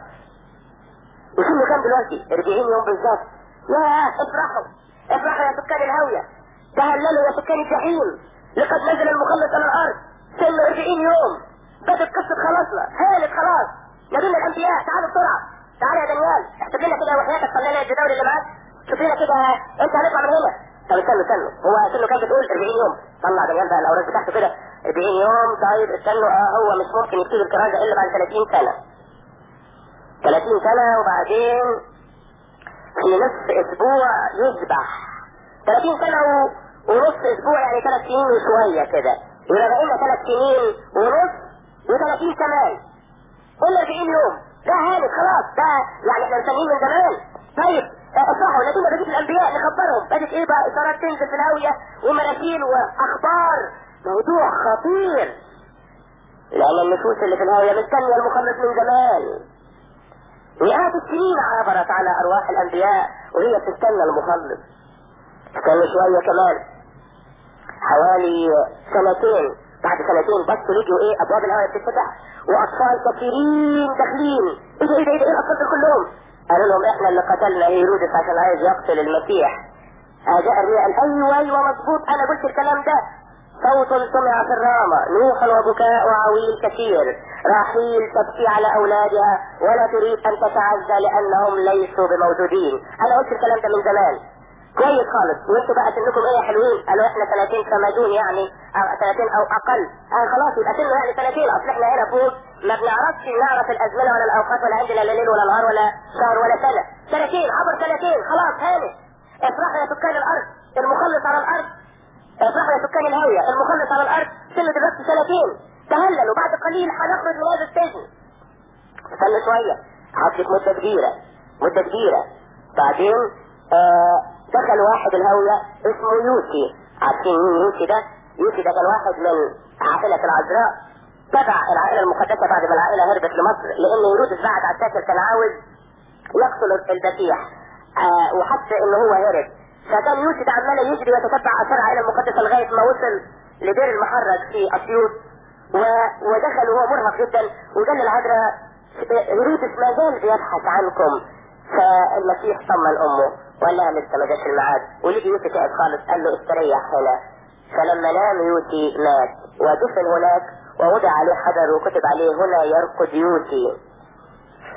Speaker 1: وشنو كان دلوقتي 40 يوم بالظبط يا افرحوا افرحوا يا سكان الهاوية تهللوا يا سكان الجحيم لقد نزل المخلص على الأرض سنه 40 يوم بدت قصة خلاصنا هانت خلاص نبينا الانبياء تعالوا بسرعة تعال يا دانيال احسب لنا كده وحياتك صلي لنا الجداول اللي معاك شوف لنا كده انت هنطلع من هنا طب استنوا استنوا هو سنه كان بتقول 40 يوم طلع دانيال بقى الاوراق بتاعته كده 40 يوم طيب استنوا اه هو مش ممكن يكتب الكرازة الا بعد 30 سنة 30 سنة وبعدين في نصف اسبوع يذبح 30 سنة و... ونص اسبوع يعني ثلاث سنين وشوية كده يبقى بقينا ثلاث سنين ونص و30 كمان قلنا 40 يوم ده هانت خلاص ده يعني احنا مستنيين من زمان طيب افرحوا لكن بقيت الانبياء نخبرهم بدت ايه بقى اشارات تنزل في الهاويه ومراكين واخبار موضوع خطير لان النفوس اللي في الهاويه مستنيه المخلص من زمان مئات السنين عبرت على ارواح الانبياء وهي بتستنى المخلص استنى شويه كمان حوالي سنتين بعد سنتين بس لقوا ايه ابواب الهواء بتتفتح واطفال كثيرين داخلين ايه ده ايه ده ايه ده ايه الاطفال دول كلهم قالوا لهم احنا اللي قتلنا هيرودس عشان عايز يقتل المسيح جاء الرياء ايوه ايوه مظبوط انا قلت الكلام ده صوت سمع في الرامة نوح وبكاء وعويل كثير راحيل تبكي على اولادها ولا تريد ان تتعزى لانهم ليسوا بموجودين انا قلت الكلام ده من زمان كويس خالص وانتوا بقى سنكم ايه يا حلوين قالوا احنا سنتين فما دون يعني أو سنتين او اقل آه خلاص يبقى سنه يعني سنتين اصل احنا هنا فوق ما بنعرفش نعرف الازمنه ولا الاوقات ولا عندنا لا ليل ولا نهار ولا شهر ولا سنه سنتين عبر سنتين خلاص هانت افرحوا يا سكان الارض المخلص على الارض افرحوا يا سكان الهاويه المخلص على الارض سنه دلوقتي سنتين تهللوا بعد قليل هنخرج من هذا السجن استنى شويه هاتلك مده كبيره مده كبيره بعدين آه دخل واحد الهاوية اسمه يوسي عارفين مين يوسي ده؟ يوسي ده كان واحد من عائلة العذراء تبع العائلة المقدسة بعد ما العائلة هربت لمصر لأن هيرودس بعد عساكر كان عاوز يقتل المسيح آه وحس إن هو هرب فكان يوسي ده عمال يجري ويتتبع آثار العائلة المقدسة لغاية ما وصل لدير المحرج في أسيوط و... ودخل وهو مرهق جدا وقال للعذراء هيرودس ما زال بيبحث عنكم فالمسيح طمن امه وقال لها لسه ما جاش الميعاد ولقي يوسي تعب خالص قال له استريح هنا فلما نام يوسي مات ودفن هناك ووضع عليه حجر وكتب عليه هنا يرقد يوسي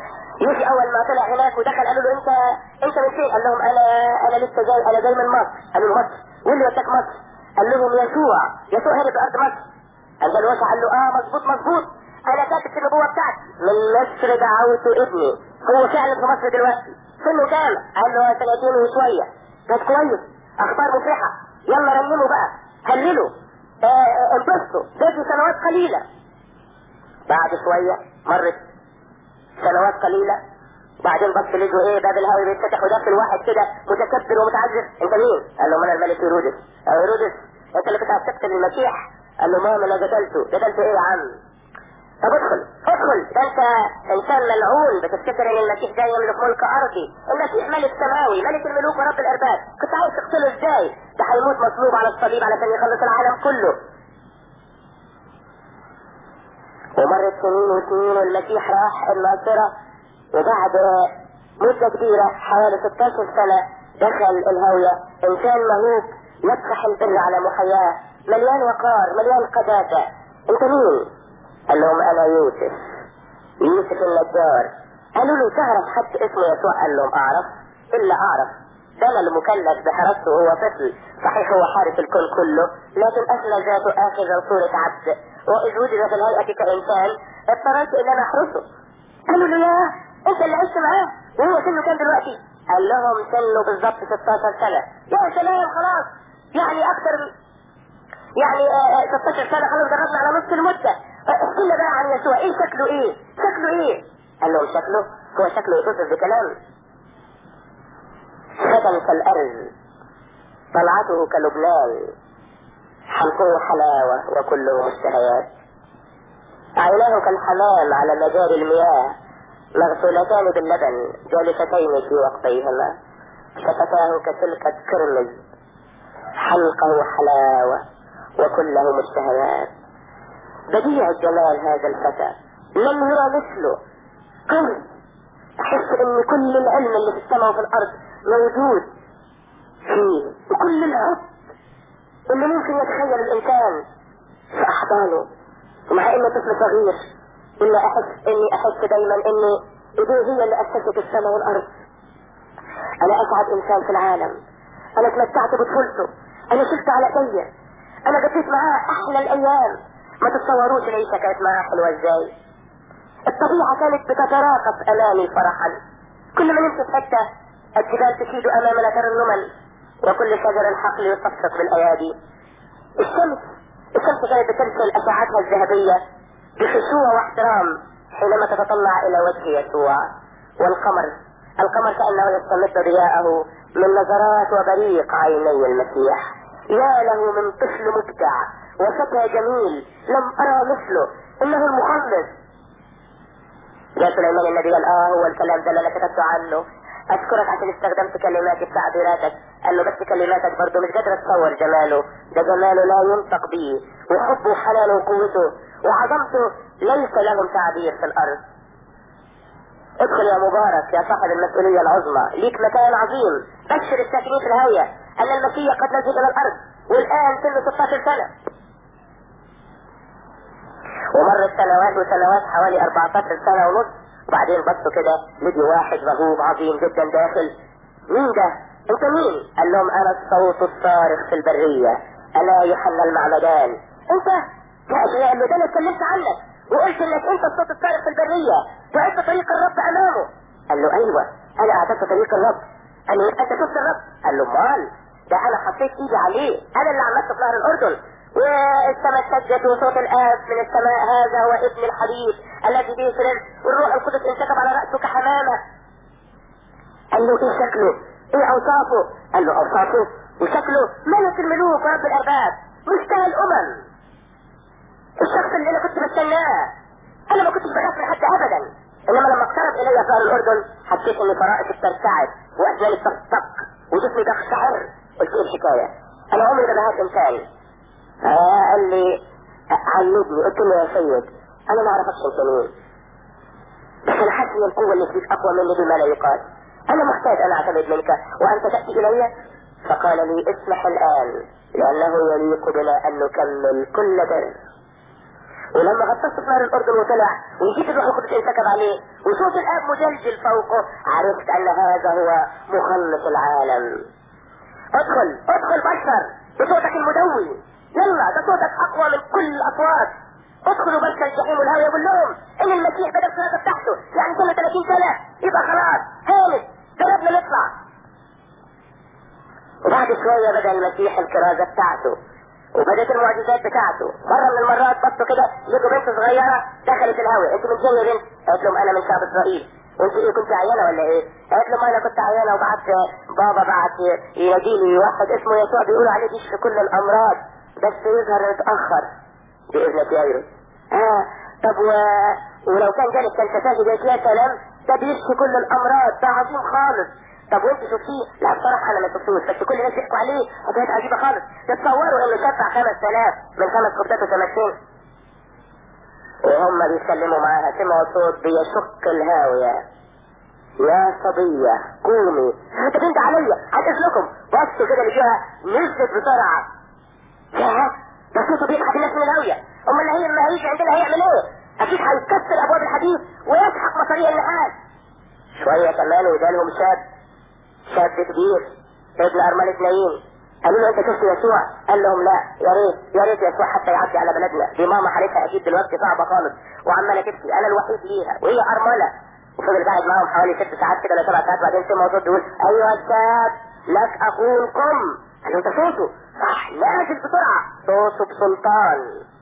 Speaker 1: يجي اول ما طلع هناك ودخل قالوا له انت انت من فين؟ قال لهم انا انا لسه جاي انا جاي من مصر قالوا له مصر واللي وداك مصر؟ قال لهم يسوع يسوع هنا في ارض مصر قال له الواسع قال له اه مظبوط مظبوط انا كاتب في النبوه بتاعتي من مصر دعوت ابني هو فعلا في مصر دلوقتي سنه كام؟ قال له سنتين وشويه طب كويس اخبار مفرحه يلا رنموا بقى هللوا آه، انبسطوا ده سنوات قليله بعد شويه مرت سنوات قليلة بعدين بص لقوا ايه باب الهوي بيتفتح وداخل واحد كده متكبر ومتعذب انت مين؟ قال له انا الملك هيرودس او هيرودس انت اللي كنت هتقتل المسيح قال له ماما انا قتلته قتلته ايه يا عم؟ طب ادخل ادخل ده انت انسان ملعون بتفتكر ان المسيح ده يملك ملك ارضي المسيح ملك سماوي ملك الملوك ورب الارباب كنت عايز تقتله ازاي؟ ده هيموت مصلوب على الصليب علشان يخلص العالم كله ومرت سنين وسنين والمسيح راح الناصرة وبعد مدة كبيرة حوالي 16 سنة دخل الهوية إنسان مهوب يطرح البر على محياه مليان وقار مليان قداسة أنت مين؟ قال لهم أنا يوسف يوسف النجار قالوا له تعرف حد اسمه يسوع قال لهم أعرف إلا أعرف ده أنا المكلف بحرسته وهو طفل صحيح هو حارس الكون كله لكن أخلى ذاته آخذا صورة عبد وإذ وجد في الهيئة كإنسان اضطررت إن أنا أحرسه قالوا له يا أنت اللي عشت معاه وهو سنه كام دلوقتي؟ قال لهم سنه بالظبط 16 سنة يا سلام خلاص يعني أكثر يعني آه 16 سنة خلاص جربنا على نص المدة احكي لنا بقى عن يسوع ايه شكله ايه؟ شكله ايه؟ قال لهم شكله هو شكله يتصف بكلام ختم كالأرز طلعته كلبنان حلقه حلاوة وكله مشتهيات عيناه كالحمام على مجاري المياه مغسولتان باللبن جالستين في وقتيهما شفتاه كسلكة كرمز حلقه حلاوة وكله مشتهيات بديع الجمال هذا الفتى لم يرى مثله قوي احس ان كل العلم اللي في السماء وفي الارض موجود فيه وكل الحب اللي ممكن يتخيل الانسان في احضانه ومع انه طفل صغير الا احس اني احس دايما ان ايديه هي اللي اسست السماء والارض انا اسعد انسان في العالم انا اتمتعت بطفولته انا شفت على ايديا انا قضيت معاه احلى الايام ما تتصوروش العيشه كانت معاه حلوه ازاي الطبيعه كانت بتتراقص امامي فرحا كل ما نمشي في حته الجبال تشيد امامنا ترنما وكل شجر الحقل يصفق بالايادي الشمس الشمس كانت بترسل اشعتها الذهبيه بخشوع واحترام حينما تتطلع الى وجه يسوع والقمر القمر كانه يستمد ضياءه من نظرات وبريق عيني المسيح يا له من طفل مبدع وفتى جميل لم ارى مثله انه المخلص يا سليمان النبي قال اه هو الكلام ده اللي انا كتبت عنه اشكرك عشان استخدمت كلماتي في تعبيراتك قال له بس كلماتك برضه مش قادر اتصور جماله ده جماله لا ينطق به وحبه وحنانه وقوته وعظمته ليس لهم تعبير في الارض ادخل يا مبارك يا صاحب المسؤولية العظمى ليك مكان عظيم بشر الساكنين في الهوية ان المسيح قد نزل الى الارض والان سنه 16 سنة ومرت سنوات وسنوات حوالي 14 سنة ونص وبعدين بصوا كده لقي واحد رهوب عظيم جدا داخل مين ده؟ انت مين؟ قال لهم انا الصوت الصارخ في البرية انا يوحنا المعمدان انت؟ لا قال له ده انا اتكلمت عنك وقلت انك انت الصوت الصارخ في البرية وانت طريق الرب امامه قال له ايوه انا اعطيت طريق الرب قال له انت شفت الرب قال له امال ده انا حطيت ايدي عليه انا اللي عملته في نهر الاردن والسماء سجت وصوت الآب من السماء هذا هو ابن الحبيب الذي به سرر والروح القدس انسكب على رأسه كحمامة قال له ايه شكله ايه اوصافه قال له اوصافه وشكله ملك الملوك ورب الارباب مشتهى الامم الشخص اللي انا كنت بستناه انا ما كنتش بخاف من حد ابدا انما لما اقترب الي ظهر الاردن حسيت ان فرائصي بترتعد واذناني بتطق وجسمي بيقشعر قلت ايه الحكايه انا عمري ما بهاج انسان آه قال لي علمني قلت له يا سيد انا ما اعرفكش انت مين بس انا حاسس ان القوه اللي فيك اقوى مني بما لا يقال انا محتاج ان اعتمد منك وانت تاتي الي فقال لي اسمح الان لانه يليق بنا ان نكمل كل بر ولما غطست نار الاردن وطلع وجيت الروح القدس انسكب عليه وصوت الاب مجلجل فوقه عرفت ان هذا هو مخلص العالم ادخل ادخل بشر بصوتك المدوي يلا ده صوتك اقوى من كل الاصوات ادخلوا بس الجحيم والهوى يقول لهم ان المسيح بدا الصلاه بتاعته يعني سنه 30 سنه يبقى خلاص هانت جربنا نطلع وبعد شويه بدا المسيح الكرازه بتاعته وبدات المعجزات بتاعته مره من المرات بصوا كده لقوا بنت صغيره دخلت الهوى انت من فين يا بنت؟ قالت لهم انا من شعب اسرائيل وانت ايه كنت عيانه ولا ايه؟ قالت لهم انا كنت عيانه وبعت بابا بعت ينادي لي واحد اسمه يسوع بيقولوا عليه بيشفي كل الامراض بس يظهر متاخر باذنك يا ايرو اه طب و... ولو كان جالك كان شفاهي زي يا سلام ده بيشفي كل الامراض ده عظيم خالص طب وانت شفتيه؟ لا بصراحة انا ما شفتوش بس كل الناس يحكوا عليه حكايات عجيبة خالص تتصوروا انه شفع 5000 من خمس خبزات وسمكتين وهم بيتكلموا معاها سمعوا صوت بيشق الهاوية يا صبية قومي انت بنت عليا عايز لكم بصوا كده اللي فيها نزلت بسرعة يا ده صوته بيضحك الناس من الهاوية امال اللي هي لما هيجي عندنا هيعمل ايه؟ اكيد هيكسر ابواب الحديد ويسحق مصاريع النحاس شوية كمان وجالهم شاب شاب كبير ابن ارملة نايم قالوا له انت شفت يسوع قال لهم لا يا ريت يا ريت يسوع حتى يعدي على بلدنا دي ماما حالتها اكيد دلوقتي صعبه خالص وعماله تبكي انا الوحيد ليها وهي ارمله وفضل قاعد معاهم حوالي ست ساعات كده ولا سبع ساعات بعدين سمع صوت يقول ايها الشاب لك اخون قم قال له انت صوته صح نازل بسرعه صوته بسلطان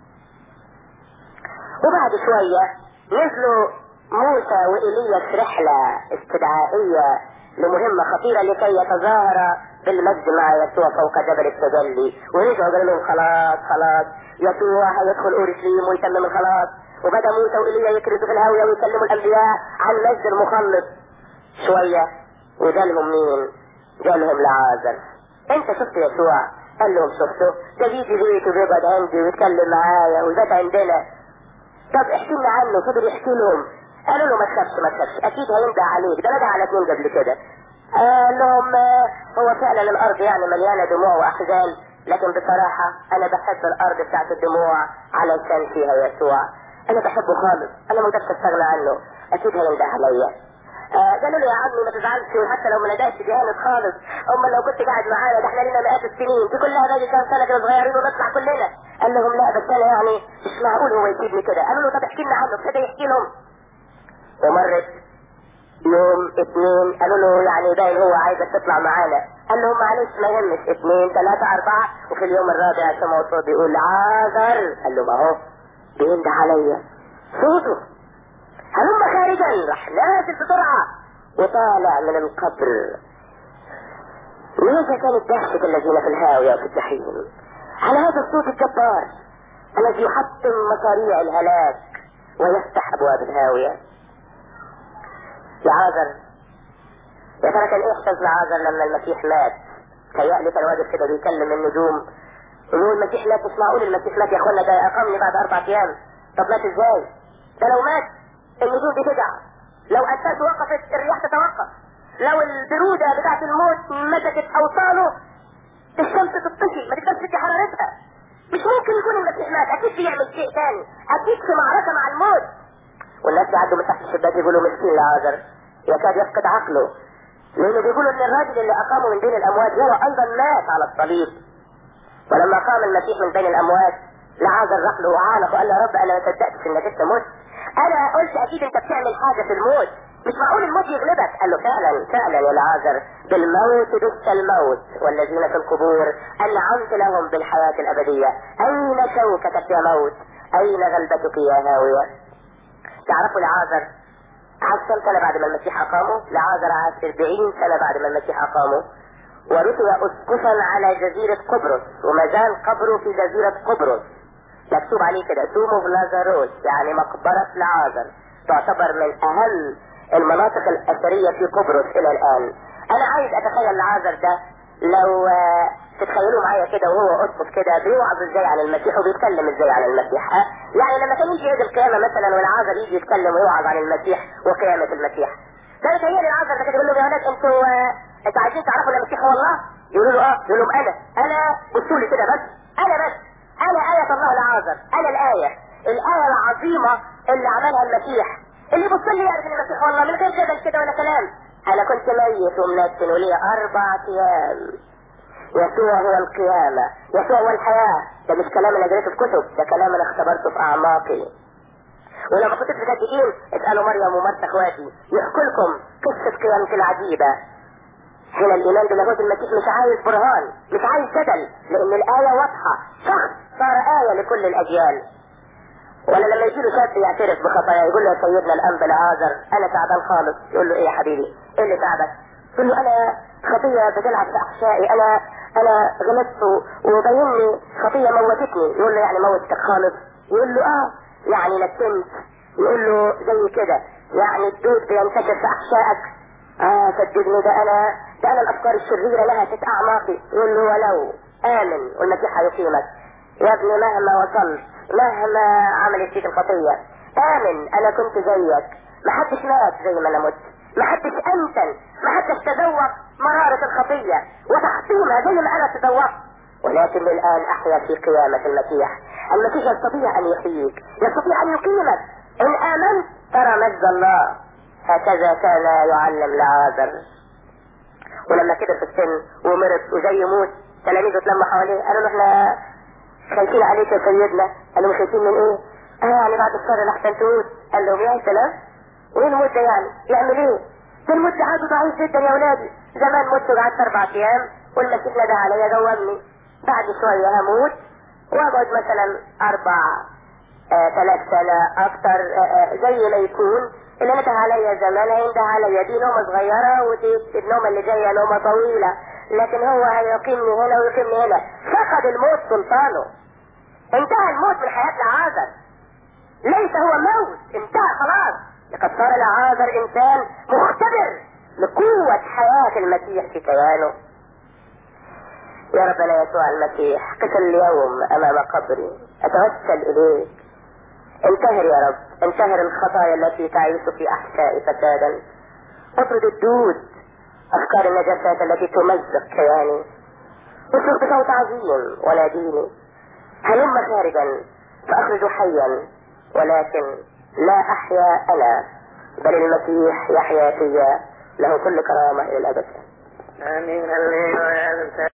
Speaker 1: وبعد شويه نزلوا موسى وايليا في رحله استدعائيه لمهمة خطيرة لكي يتظاهر بالمجد مع يسوع فوق جبل التجلي ورجعوا قالوا لهم خلاص خلاص يسوع هيدخل اورشليم ويتمم الخلاص وبدا موسى وايليا يكرزوا في الهاوية ويكلموا الانبياء عن مجد المخلص شوية وجالهم مين؟ جالهم لعازر انت شفت يسوع؟ قال لهم شفته ده بيجي بيتي وبيقعد عندي ويتكلم معايا وبات عندنا طب احكي لنا عنه فضل يحكي لهم قالوا له ما تخافش ما تخافش اكيد هيندى عليك ده ندى على اتنين قبل كده قال لهم هو فعلا الارض يعني مليانه دموع واحزان لكن بصراحة انا بحب الارض بتاعت الدموع علشان فيها يسوع انا بحبه خالص انا ما اقدرش استغنى عنه اكيد هيندى عليا آه قالوا له يا عمي ما تزعلش وحتى لو ما نداش جامد خالص اما لو كنت قاعد معانا ده احنا لنا مئات السنين دي كلها باقي كام سنه كده صغيرين ونطلع كلنا قال لهم لا بس انا يعني مش معقول هو يسيبني كده قالوا له طب احكي لنا عنه ابتدى يحكي لهم ومرت يوم اثنين قالوا له يعني باين هو عايزك تطلع معانا قال لهم معلش ما يهمش اثنين ثلاثة أربعة وفي اليوم الرابع سمعوا صوت بيقول عاذر قال له ما هو بينده عليا صوته هلم خارجا راح نازل بسرعة وطالع من القبر ماذا كانت دهشة الذين في الهاوية وفي الجحيم على هذا الصوت الجبار الذي يحطم مصاريع الهلاك ويفتح أبواب الهاوية لعازر يا ترى كان ايه احساس لعازر لما المسيح مات تهيألي كان واقف كده بيكلم النجوم يقول المسيح مات مش معقول المسيح مات يا اخوانا ده اقامني بعد اربع ايام طب مات ازاي؟ ده لو مات النجوم دي تدع لو اساس وقفت الرياح تتوقف لو البرودة بتاعت الموت مسكت اوصاله الشمس تطفي ما تقدرش تدي حرارتها مش ممكن يكون المسيح مات اكيد بيعمل شيء ثاني اكيد في معركة مع الموت والناس يعدوا من تحت الشباك يقولوا مسكين لعازر يكاد يفقد عقله لانه بيقولوا ان الراجل اللي اقامه من بين الاموات هو ايضا مات على الصليب ولما قام المسيح من بين الاموات لعازر راح له وعانق وقال له يا رب انا ما صدقتش انك انت مت انا قلت اكيد انت بتعمل حاجه في الموت مش معقول الموت يغلبك قال له فعلا فعلا يا لعازر بالموت دس الموت والذين في القبور انعمت لهم بالحياه الابديه اين شوكتك يا موت اين غلبتك يا هاويه تعرفوا لعازر عاش كم سنة بعد ما المسيح أقامه؟ لعازر عاش 40 سنة بعد ما المسيح أقامه ورثي أسقفا على جزيرة قبرص وما زال قبره في جزيرة قبرص مكتوب عليه كده توم اوف لازاروس يعني مقبرة لعازر تعتبر من أهم المناطق الأثرية في قبرص إلى الآن أنا عايز أتخيل لعازر ده لو تتخيلوا معايا كده وهو اسقف كده بيوعظ ازاي عن المسيح وبيتكلم ازاي عن المسيح ها؟ يعني لما كان يجي عيد القيامه مثلا والعازر يجي يتكلم ويوعظ عن المسيح وقيامه المسيح ده يتهيألي العازر ده كده يقول له يا ولاد انتوا انتوا عايزين تعرفوا ان المسيح هو الله؟ يقولوا له اه يقول لهم انا انا بصوا لي كده بس انا بس انا آية الله العازر انا الآية الآية العظيمة اللي عملها المسيح اللي يبص لي يعرف ان المسيح والله من غير جدل كده ولا كلام انا كنت ميت ومنتن ولي اربع ايام يسوع هو القيامة يسوع هو الحياة ده مش كلام انا قريته في كتب ده كلام انا اختبرته في اعماقي ولما كنت متجددين اسألوا مريم ومرت اخواتي يحكوا لكم قصة قيامة العجيبة هنا الايمان بلاهوت المسيح مش عايز برهان مش عايز جدل لان الايه واضحه شخص صار ايه لكل الاجيال ولا لما يجي له شاب يعترف بخطايا يقول له يا سيدنا الانبا العازر انا تعبان خالص يقول له ايه يا حبيبي ايه اللي تعبك يقول له انا خطيه بتلعب في احشائي انا انا غلطت وبيني خطيه موتتني يقول له يعني موتتك خالص يقول له اه يعني نتمت يقول له زي كده يعني الدود بينتشر في احشائك اه صدقني ده انا ده انا الافكار الشريره لها ست اعماقي يقول له ولو امن والمسيح هيقيمك يا ابني مهما وصلت مهما عملت فيك الخطيه امن انا كنت زيك ما حدش مات زي ما انا مت ما حدش انتن ما حدش تذوق مرارة الخطية وتحطيمها زي ما انا تذوقت ولكن الان احيا في قيامة المسيح المسيح يستطيع ان يحييك يستطيع ان يقيمك ان امنت ترى مجد الله هكذا كان يعلم لعازر ولما كبر في السن ومرض وزي يموت تلاميذه اتلموا حواليه قالوا له احنا خايفين عليك يا سيدنا قالوا له خايفين من ايه؟ اه يعني بعد الشر لحسن تموت قال لهم يا سلام وايه الموت ده يعني؟ يعمل ايه؟ ده الموت ده عاده ضعيف جدا يا اولادي زمان مت وقعدت اربع ايام والمسيح نادى عليا جوابني بعد شويه هموت واقعد مثلا اربع آه ثلاث سنة اكتر آه آه زي ما يكون اللي نده عليا زمان هينده عليا دي نومة صغيرة ودي النومة اللي جاية نومة طويلة لكن هو هيقيمني هنا ويقيمني هنا فقد الموت سلطانه انتهى الموت من حياة العازر ليس هو موت انتهى خلاص لقد صار العازر انسان مختبر لقوة حياة المسيح في كيانه يا ربنا يسوع المسيح قف اليوم امام قبري اتوسل اليك انتهر يا رب انتهر الخطايا التي تعيش في احشائي فسادا اطرد الدود افكار النجاسات التي تمزق كياني اصرخ بصوت عظيم وناديني هلم خارجا فاخرج حيا ولكن لا احيا انا بل المسيح يحيا فيا له كل كرامه الى الابد
Speaker 2: امين